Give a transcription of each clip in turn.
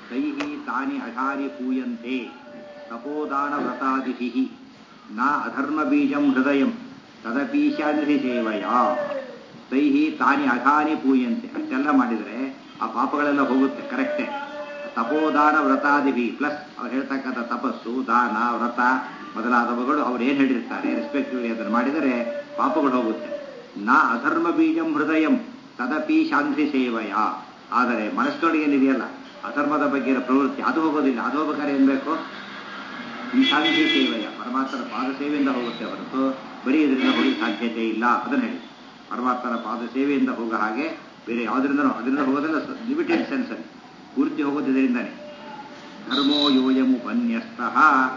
ತೈಃ ತಾನಿ ಅಘಾನಿ ಪೂಯಂತೆ ತಪೋದಾನ ವ್ರತಾದಿಭಿಃ ನ ಅಧರ್ಮ ಬೀಜಂ ಹೃದಯಂ ತದಪೀಶಾನ್ರಿ ಸೇವಯ ತೈಃ ತಾನಿ ಅಘಾನಿ ಪೂಯಂತೆ ಅಷ್ಟೆಲ್ಲ ಮಾಡಿದರೆ ಆ ಪಾಪಗಳೆಲ್ಲ ಹೋಗುತ್ತೆ ಕರೆಕ್ಟೇ ತಪೋದಾನ ವ್ರತಾದಿಭಿ ಪ್ಲಸ್ ಅವ್ರು ಹೇಳ್ತಕ್ಕಂಥ ತಪಸ್ಸು ದಾನ ವ್ರತ ಮೊದಲಾದವುಗಳು ಅವ್ರು ಏನು ಹೇಳಿರ್ತಾರೆ ರೆಸ್ಪೆಕ್ಟಿವ್ಲಿ ಅದನ್ನು ಮಾಡಿದರೆ ಪಾಪಗಳು ಹೋಗುತ್ತೆ ನಾ ಅಧರ್ಮ ಬೀಜಂ ಹೃದಯಂ ತದಪಿ ಶಾಂತಿ ಸೇವಯ ಆದರೆ ಮನಸ್ಸೊಳಗೆ ಏನಿದೆಯಲ್ಲ ಅಧರ್ಮದ ಬಗ್ಗೆ ಇರೋ ಪ್ರವೃತ್ತಿ ಅದು ಹೋಗೋದಿಲ್ಲ ಅದು ಹೋಗ್ಬೇಕಾದ್ರೆ ಏನ್ ಬೇಕು ಈ ಶಾಂತಿ ಸೇವೆಯ ಪರಮಾತ್ಮನ ಪಾದ ಸೇವೆಯಿಂದ ಹೋಗುತ್ತೆ ಹೊರತು ಬರೀ ಇದರಿಂದ ಹೋಗಿ ಸಾಧ್ಯತೆ ಇಲ್ಲ ಅದನ್ನು ಹೇಳಿ ಪರಮಾತ್ಮನ ಪಾದ ಸೇವೆಯಿಂದ ಹೋಗೋ ಹಾಗೆ ಬೇರೆ ಯಾವುದರಿಂದ ಅದರಿಂದ ಹೋಗೋದಿಲ್ಲ ಲಿಮಿಟೆಡ್ ಸೆನ್ಸ್ ಅಲ್ಲಿ ಪೂರ್ತಿ ಹೋಗೋದು ಇದರಿಂದಾನೆ ಧರ್ಮೋ ಯೋಯಮುಪನ್ಯಸ್ತಃ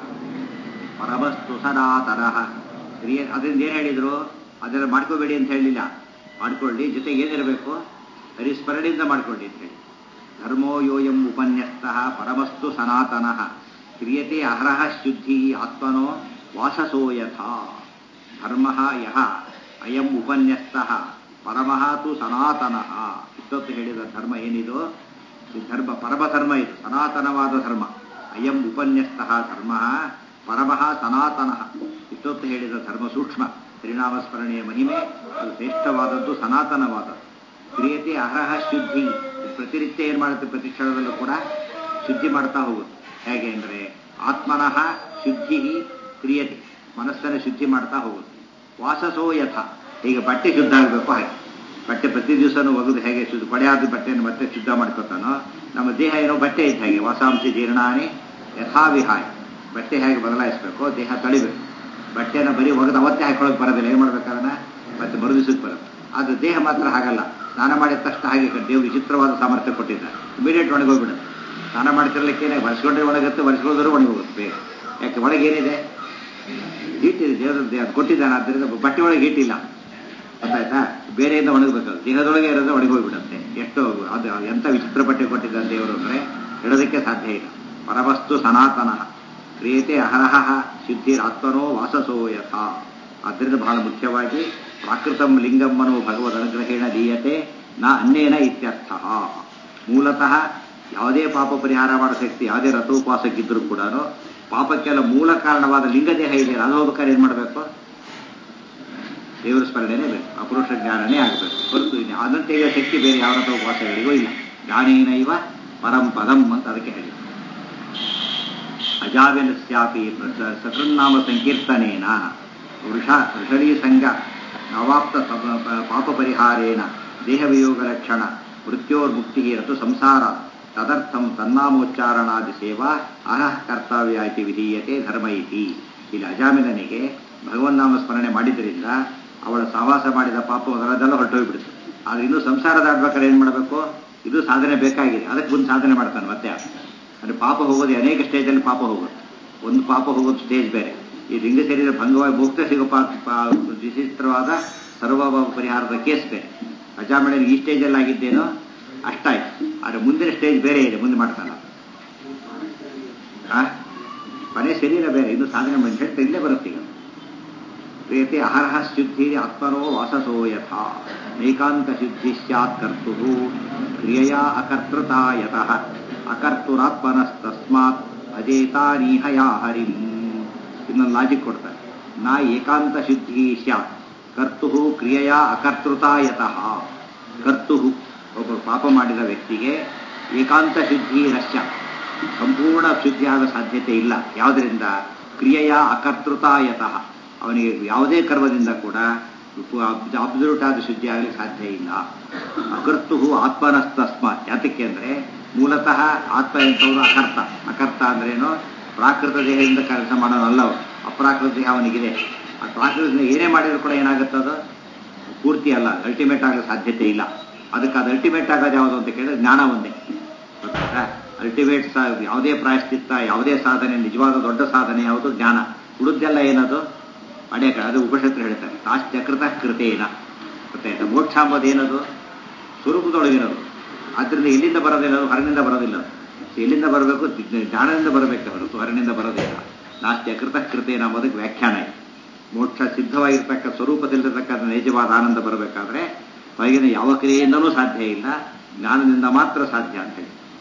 ಪರಮಸ್ತು ಸನಾತನಃ ಕ್ರಿಯೆ ಅದರಿಂದ ಏನು ಹೇಳಿದ್ರು ಅದೆಲ್ಲ ಮಾಡ್ಕೋಬೇಡಿ ಅಂತ ಹೇಳಲಿಲ್ಲ ಮಾಡ್ಕೊಳ್ಳಿ ಜೊತೆಗೆ ಏನಿರಬೇಕು ಹರಿಸ್ಮರಣೆಯಿಂದ ಮಾಡ್ಕೊಳ್ಳಿ ಅಂತ ಹೇಳಿ ಧರ್ಮೋ ಯೋಯಂ ಉಪನ್ಯಸ್ತಃ ಪರಮಸ್ತು ಸನಾತನಃ ಕ್ರಿಯತೆ ಅರ್ಹಃ ಶುದ್ಧಿ ಆತ್ಮನೋ ವಾಸಸೋ ಯಥಾ ಧರ್ಮ ಯಹ ಅಯಂ ಉಪನ್ಯಸ್ತಃ ಪರಮಃ ತು ಸನಾತನಃ ಇಷ್ಟೊತ್ತು ಹೇಳಿದ ಧರ್ಮ ಏನಿದು ಈ ಧರ್ಮ ಪರಮಧರ್ಮ ಇದು ಸನಾತನವಾದ ಧರ್ಮ ಅಯಂ ಉಪನ್ಯಸ್ತಃ ಧರ್ಮ ಪರಮಃ ಸನಾತನಃ ಇಷ್ಟೊತ್ತು ಹೇಳಿದ ಧರ್ಮ ಸೂಕ್ಷ್ಮ ಪರಿಣಾಮ ಸ್ಮರಣೆಯ ಮಹಿಮೆ ಅದು ಶ್ರೇಷ್ಠವಾದದ್ದು ಸನಾತನವಾದದ್ದು ಕ್ರಿಯತೆ ಅರ್ಹಃ ಶುದ್ಧಿ ಪ್ರತಿನಿತ್ಯ ಏನು ಮಾಡುತ್ತೆ ಪ್ರತಿ ಕ್ಷಣದಲ್ಲೂ ಕೂಡ ಶುದ್ಧಿ ಮಾಡ್ತಾ ಹೋಗುತ್ತೆ ಹೇಗೆ ಅಂದರೆ ಆತ್ಮನಃ ಶುದ್ಧಿ ಕ್ರಿಯತೆ ಮನಸ್ಸನ್ನು ಶುದ್ಧಿ ಮಾಡ್ತಾ ಹೋಗುತ್ತೆ ವಾಸಸೋ ಯಥ ಈಗ ಬಟ್ಟೆ ಶುದ್ಧ ಆಗಬೇಕು ಹಾಗೆ ಬಟ್ಟೆ ಪ್ರತಿ ದಿವಸನೂ ಒಗೆದು ಹೇಗೆ ಶುದ್ಧ ಕೊಳೆಯಾದ ಬಟ್ಟೆಯನ್ನು ಮತ್ತೆ ಶುದ್ಧ ಮಾಡ್ಕೊತಾನೋ ನಮ್ಮ ದೇಹ ಏನೋ ಬಟ್ಟೆ ಇದ್ದ ಹಾಗೆ ವಾಸಾಂಶ ಜೀರ್ಣಾನಿ ಯಥಾವಿಹಾಯ ಬಟ್ಟೆ ಹೇಗೆ ಬದಲಾಯಿಸಬೇಕು ದೇಹ ತಳಿಬೇಕು ಬಟ್ಟೆನ ಬರೀ ಒಗೆದು ಅವತ್ತೇ ಹಾಕೊಳ್ಳೋಕೆ ಬರೋದಿಲ್ಲ ಏನು ಮಾಡ್ಬೇಕಾದ್ರೆ ಮತ್ತೆ ಮರುದಿಸಕ್ಕೆ ಬರುತ್ತೆ ಅದು ದೇಹ ಮಾತ್ರ ಹಾಗಲ್ಲ ಸ್ನಾನ ಮಾಡಿದ ತಕ್ಷಣ ಹಾಗೆ ದೇವ್ರು ವಿಚಿತ್ರವಾದ ಸಾಮರ್ಥ್ಯ ಕೊಟ್ಟಿದ್ದಾರೆ ಇಮಿಡಿಯೇಟ್ ಒಣಗೋಗ್ಬಿಡುತ್ತೆ ಸ್ನಾನ ಮಾಡ್ತಿರ್ಲಿಕ್ಕೇನೆ ವರ್ಷಗೊಂಡ್ರೆ ಒಣಗುತ್ತೆ ವರ್ಷಗೋದ್ರು ಒಣಗೋಗುತ್ತೆ ಬೇಗ ಯಾಕೆ ಒಳಗೆ ಏನಿದೆ ಹೀಟ್ ಇದೆ ದೇವರ ಅದು ಕೊಟ್ಟಿದ್ದಾನೆ ಆದ್ದರಿಂದ ಬಟ್ಟೆ ಒಳಗೆ ಹೀಟ್ ಇಲ್ಲ ಗೊತ್ತಾಯ್ತಾ ಬೇರೆಯಿಂದ ಒಣಗಬೇಕು ದೇಹದೊಳಗೆ ಇರೋದು ಒಣಗೋಗ್ಬಿಡುತ್ತೆ ಎಷ್ಟು ಅದು ಎಂಥ ವಿಚಿತ್ರ ಬಟ್ಟೆ ಕೊಟ್ಟಿದ್ದಾನೆ ದೇವರು ಅಂದರೆ ಹೇಳೋದಕ್ಕೆ ಸಾಧ್ಯ ಇಲ್ಲ ಪರವಸ್ತು ಸನಾತನ ಕ್ರಿಯತೆ ಅಹರಹ ಶುದ್ಧಿರಾತ್ಮನೋ ವಾಸಸೋ ಯಥ ಆದ್ದರಿಂದ ಬಹಳ ಮುಖ್ಯವಾಗಿ ಪ್ರಾಕೃತಂ ಲಿಂಗಂ ಅನ್ನೋ ಭಗವದ್ ಅನುಗ್ರಹೇಣ ದೀಯತೆ ನ ಅನ್ಯೇನ ಇತ್ಯರ್ಥ ಮೂಲತಃ ಯಾವುದೇ ಪಾಪ ಪರಿಹಾರ ಮಾಡೋ ಶಕ್ತಿ ಯಾವುದೇ ರಥೋಪವಾಸಕ್ಕಿದ್ರೂ ಕೂಡ ಪಾಪಕ್ಕೆಲ್ಲ ಮೂಲ ಕಾರಣವಾದ ಲಿಂಗದೇಹ ಇದೆ ಅದು ಹೋಗ್ಬೇಕಾದ್ರೆ ಏನು ಮಾಡಬೇಕು ದೇವರ ಸ್ಮರಣೆನೇ ಬೇಕು ಅಪುರುಷ ಜ್ಞಾನನೇ ಆಗಬೇಕು ಹೊರತು ಅದನ್ನು ತೆಗೆಯೋ ಶಕ್ತಿ ಬೇರೆ ಯಾವ ರಥೋಪವಾಸಗಳಿಗೂ ಇಲ್ಲ ಜ್ಞಾನೇನ ಇವ ಪರಂ ಪದಂ ಅಂತ ಅದಕ್ಕೆ ಹೇಳಿ ಅಜಾವ್ಯನಸ್ಯಾಪಿ ಸಕೃನ್ನಾಮ ಸಂಕೀರ್ತನೇನ ವೃಷ ವೃಷಲೀ ಸಂಘ ಅವಾಪ್ತ ಪಾಪ ಪರಿಹಾರೇಣ ದೇಹವಿಯೋಗ ಲಕ್ಷಣ ಮೃತ್ಯೋರ್ಮುಕ್ತಿ ರತು ಸಂಸಾರ ತದರ್ಥಂ ತನ್ನಾಮೋಚ್ಚಾರಣಾದಿ ಸೇವಾ ಅರ್ಹ ಕರ್ತವ್ಯ ಇತಿ ವಿಧೀಯತೆ ಧರ್ಮ ಇತಿ ಇಲ್ಲಿ ಅಜಾಮಿನನಿಗೆ ಭಗವನ್ನಾಮ ಸ್ಮರಣೆ ಮಾಡಿದ್ರಿಂದ ಅವಳ ಸಹವಾಸ ಮಾಡಿದ ಪಾಪ ಅದರದೆಲ್ಲ ಹೊರಟೋಗ್ಬಿಡುತ್ತೆ ಆದ್ರೆ ಇನ್ನೂ ಸಂಸಾರ ದಾಟ್ಬೇಕಾದ್ರೆ ಏನು ಮಾಡಬೇಕು ಇದು ಸಾಧನೆ ಬೇಕಾಗಿದೆ ಅದಕ್ಕೆ ಮುಂದೆ ಸಾಧನೆ ಮಾಡ್ತಾನೆ ಮತ್ತೆ ಅಂದ್ರೆ ಪಾಪ ಹೋಗೋದು ಅನೇಕ ಸ್ಟೇಜಲ್ಲಿ ಪಾಪ ಹೋಗುತ್ತೆ ಒಂದು ಪಾಪ ಹೋಗೋದು ಸ್ಟೇಜ್ ಬೇರೆ ಈ ಲಿಂಗ ಶರೀರ ಭಂಗವಾಗಿ ಮುಕ್ತ ಸಿಗೋ ವಿಚಿತ್ರವಾದ ಸರ್ವಭಾವ ಪರಿಹಾರದ ಕೇಸ್ ಬೇರೆ ಅಜಾಮಿಣನ್ ಈ ಸ್ಟೇಜಲ್ಲಿ ಆಗಿದ್ದೇನೋ ಅಷ್ಟಾಯ್ತು ಆದ್ರೆ ಮುಂದಿನ ಸ್ಟೇಜ್ ಬೇರೆ ಇದೆ ಮುಂದೆ ಮಾಡ್ತಾನ ಮನೆ ಶರೀರ ಬೇರೆ ಇನ್ನು ಸಾಧನೆ ಮಾಡಿ ಹೇಳ್ತಾ ಇಲ್ಲೇ ಬರುತ್ತೆ ಈಗ ಪ್ರೇತೆ ಅಹರಹ ಶುದ್ಧಿ ಆತ್ಮನೋ ವಾಸಸೋ ಯಥಾ ನೈಕಾಂತ ಶುದ್ಧಿ ಸ್ಯಾತ್ ಕರ್ತು ಕ್ರಿಯೆಯ ಅಕರ್ತೃತ ಯತಃ ಅಕರ್ತುರಾತ್ಮನಸ್ತಸ್ಮಾತ್ ಅಜೇತಾನೀಹಯಾ ಹರಿಂ ಇನ್ನೊಂದು ಲಾಜಿಕ್ ಕೊಡ್ತಾರೆ ನಾ ಏಕಾಂತ ಶುದ್ಧಿ ಸ್ಯಾತ್ ಕರ್ತು ಕ್ರಿಯೆಯ ಅಕರ್ತೃತ ಯತಃ ಕರ್ತು ಒಬ್ಬ ಪಾಪ ಮಾಡಿದ ವ್ಯಕ್ತಿಗೆ ಏಕಾಂತ ಶುದ್ಧಿ ರಶ್ಯ ಸಂಪೂರ್ಣ ಶುದ್ಧಿ ಆಗೋ ಸಾಧ್ಯತೆ ಇಲ್ಲ ಯಾವುದರಿಂದ ಕ್ರಿಯೆಯ ಅಕರ್ತೃತ ಯತಃ ಅವನಿಗೆ ಯಾವುದೇ ಕರ್ಮದಿಂದ ಕೂಡ ಅಬ್ಸಲ್ಯೂಟ್ ಆದ ಶುದ್ಧಿ ಆಗಲಿಕ್ಕೆ ಸಾಧ್ಯ ಇಲ್ಲ ಅಕರ್ತು ಆತ್ಮನಸ್ತಸ್ಮಾತ್ ಯಾತಕ್ಕೆ ಅಂದರೆ ಮೂಲತಃ ಆತ್ಮ ಎಂಥವ್ರು ಅಕರ್ತ ಅಕರ್ತ ಅಂದ್ರೇನು ಪ್ರಾಕೃತ ದೇಹದಿಂದ ಕೆಲಸ ಮಾಡೋನಲ್ಲ ಅವನು ಅಪ್ರಾಕೃತ ದೇಹ ಅವನಿಗಿದೆ ಆ ಪ್ರಾಕೃತ ದೇಹ ಏನೇ ಮಾಡಿದ್ರು ಕೂಡ ಏನಾಗುತ್ತದು ಪೂರ್ತಿ ಅಲ್ಲ ಅಲ್ಟಿಮೇಟ್ ಆಗೋ ಸಾಧ್ಯತೆ ಇಲ್ಲ ಅದಕ್ಕೆ ಅದು ಅಲ್ಟಿಮೇಟ್ ಆಗೋದು ಯಾವುದು ಅಂತ ಕೇಳಿದ್ರೆ ಜ್ಞಾನ ಒಂದೇ ಗೊತ್ತಾಯ್ತಾ ಅಲ್ಟಿಮೇಟ್ ಯಾವುದೇ ಪ್ರಾಯಶ್ಚಿತ್ತ ಯಾವುದೇ ಸಾಧನೆ ನಿಜವಾದ ದೊಡ್ಡ ಸಾಧನೆ ಯಾವುದು ಜ್ಞಾನ ಉಳಿದೆಲ್ಲ ಏನದು ಅನೇಕ ಅದು ಉಪನಿಷತ್ತು ಹೇಳ್ತಾರೆ ತಾಶ್ಚಕೃತ ಕೃತೇನ ಗೊತ್ತಾಯ್ತಾ ಮೋಕ್ಷ ಅಂಬೋದು ಏನದು ಸ್ವರೂಪದೊಳಗಿರೋದು ಆದ್ದರಿಂದ ಎಲ್ಲಿಂದ ಬರೋದಿಲ್ಲ ಹೊರಗಿನಿಂದ ಬರೋದಿಲ್ಲ ಎಲ್ಲಿಂದ ಬರಬೇಕು ಜ್ಞಾನದಿಂದ ಬರಬೇಕು ಹೊರತು ಹೊರಗಿನಿಂದ ಬರೋದಿಲ್ಲ ನಾಸ್ತ್ಯಕೃತ ಕೃತೇನ ಅಂಬೋದಕ್ಕೆ ವ್ಯಾಖ್ಯಾನ ಇದೆ ಮೋಕ್ಷ ಸಿದ್ಧವಾಗಿರ್ತಕ್ಕ ಸ್ವರೂಪದಲ್ಲಿರ್ತಕ್ಕಂಥ ನಿಜವಾದ ಆನಂದ ಬರಬೇಕಾದ್ರೆ ಹೊರಗಿನ ಯಾವ ಕ್ರಿಯೆಯಿಂದಲೂ ಸಾಧ್ಯ ಇಲ್ಲ ಜ್ಞಾನದಿಂದ ಮಾತ್ರ ಸಾಧ್ಯ ಅಂತೇಳಿ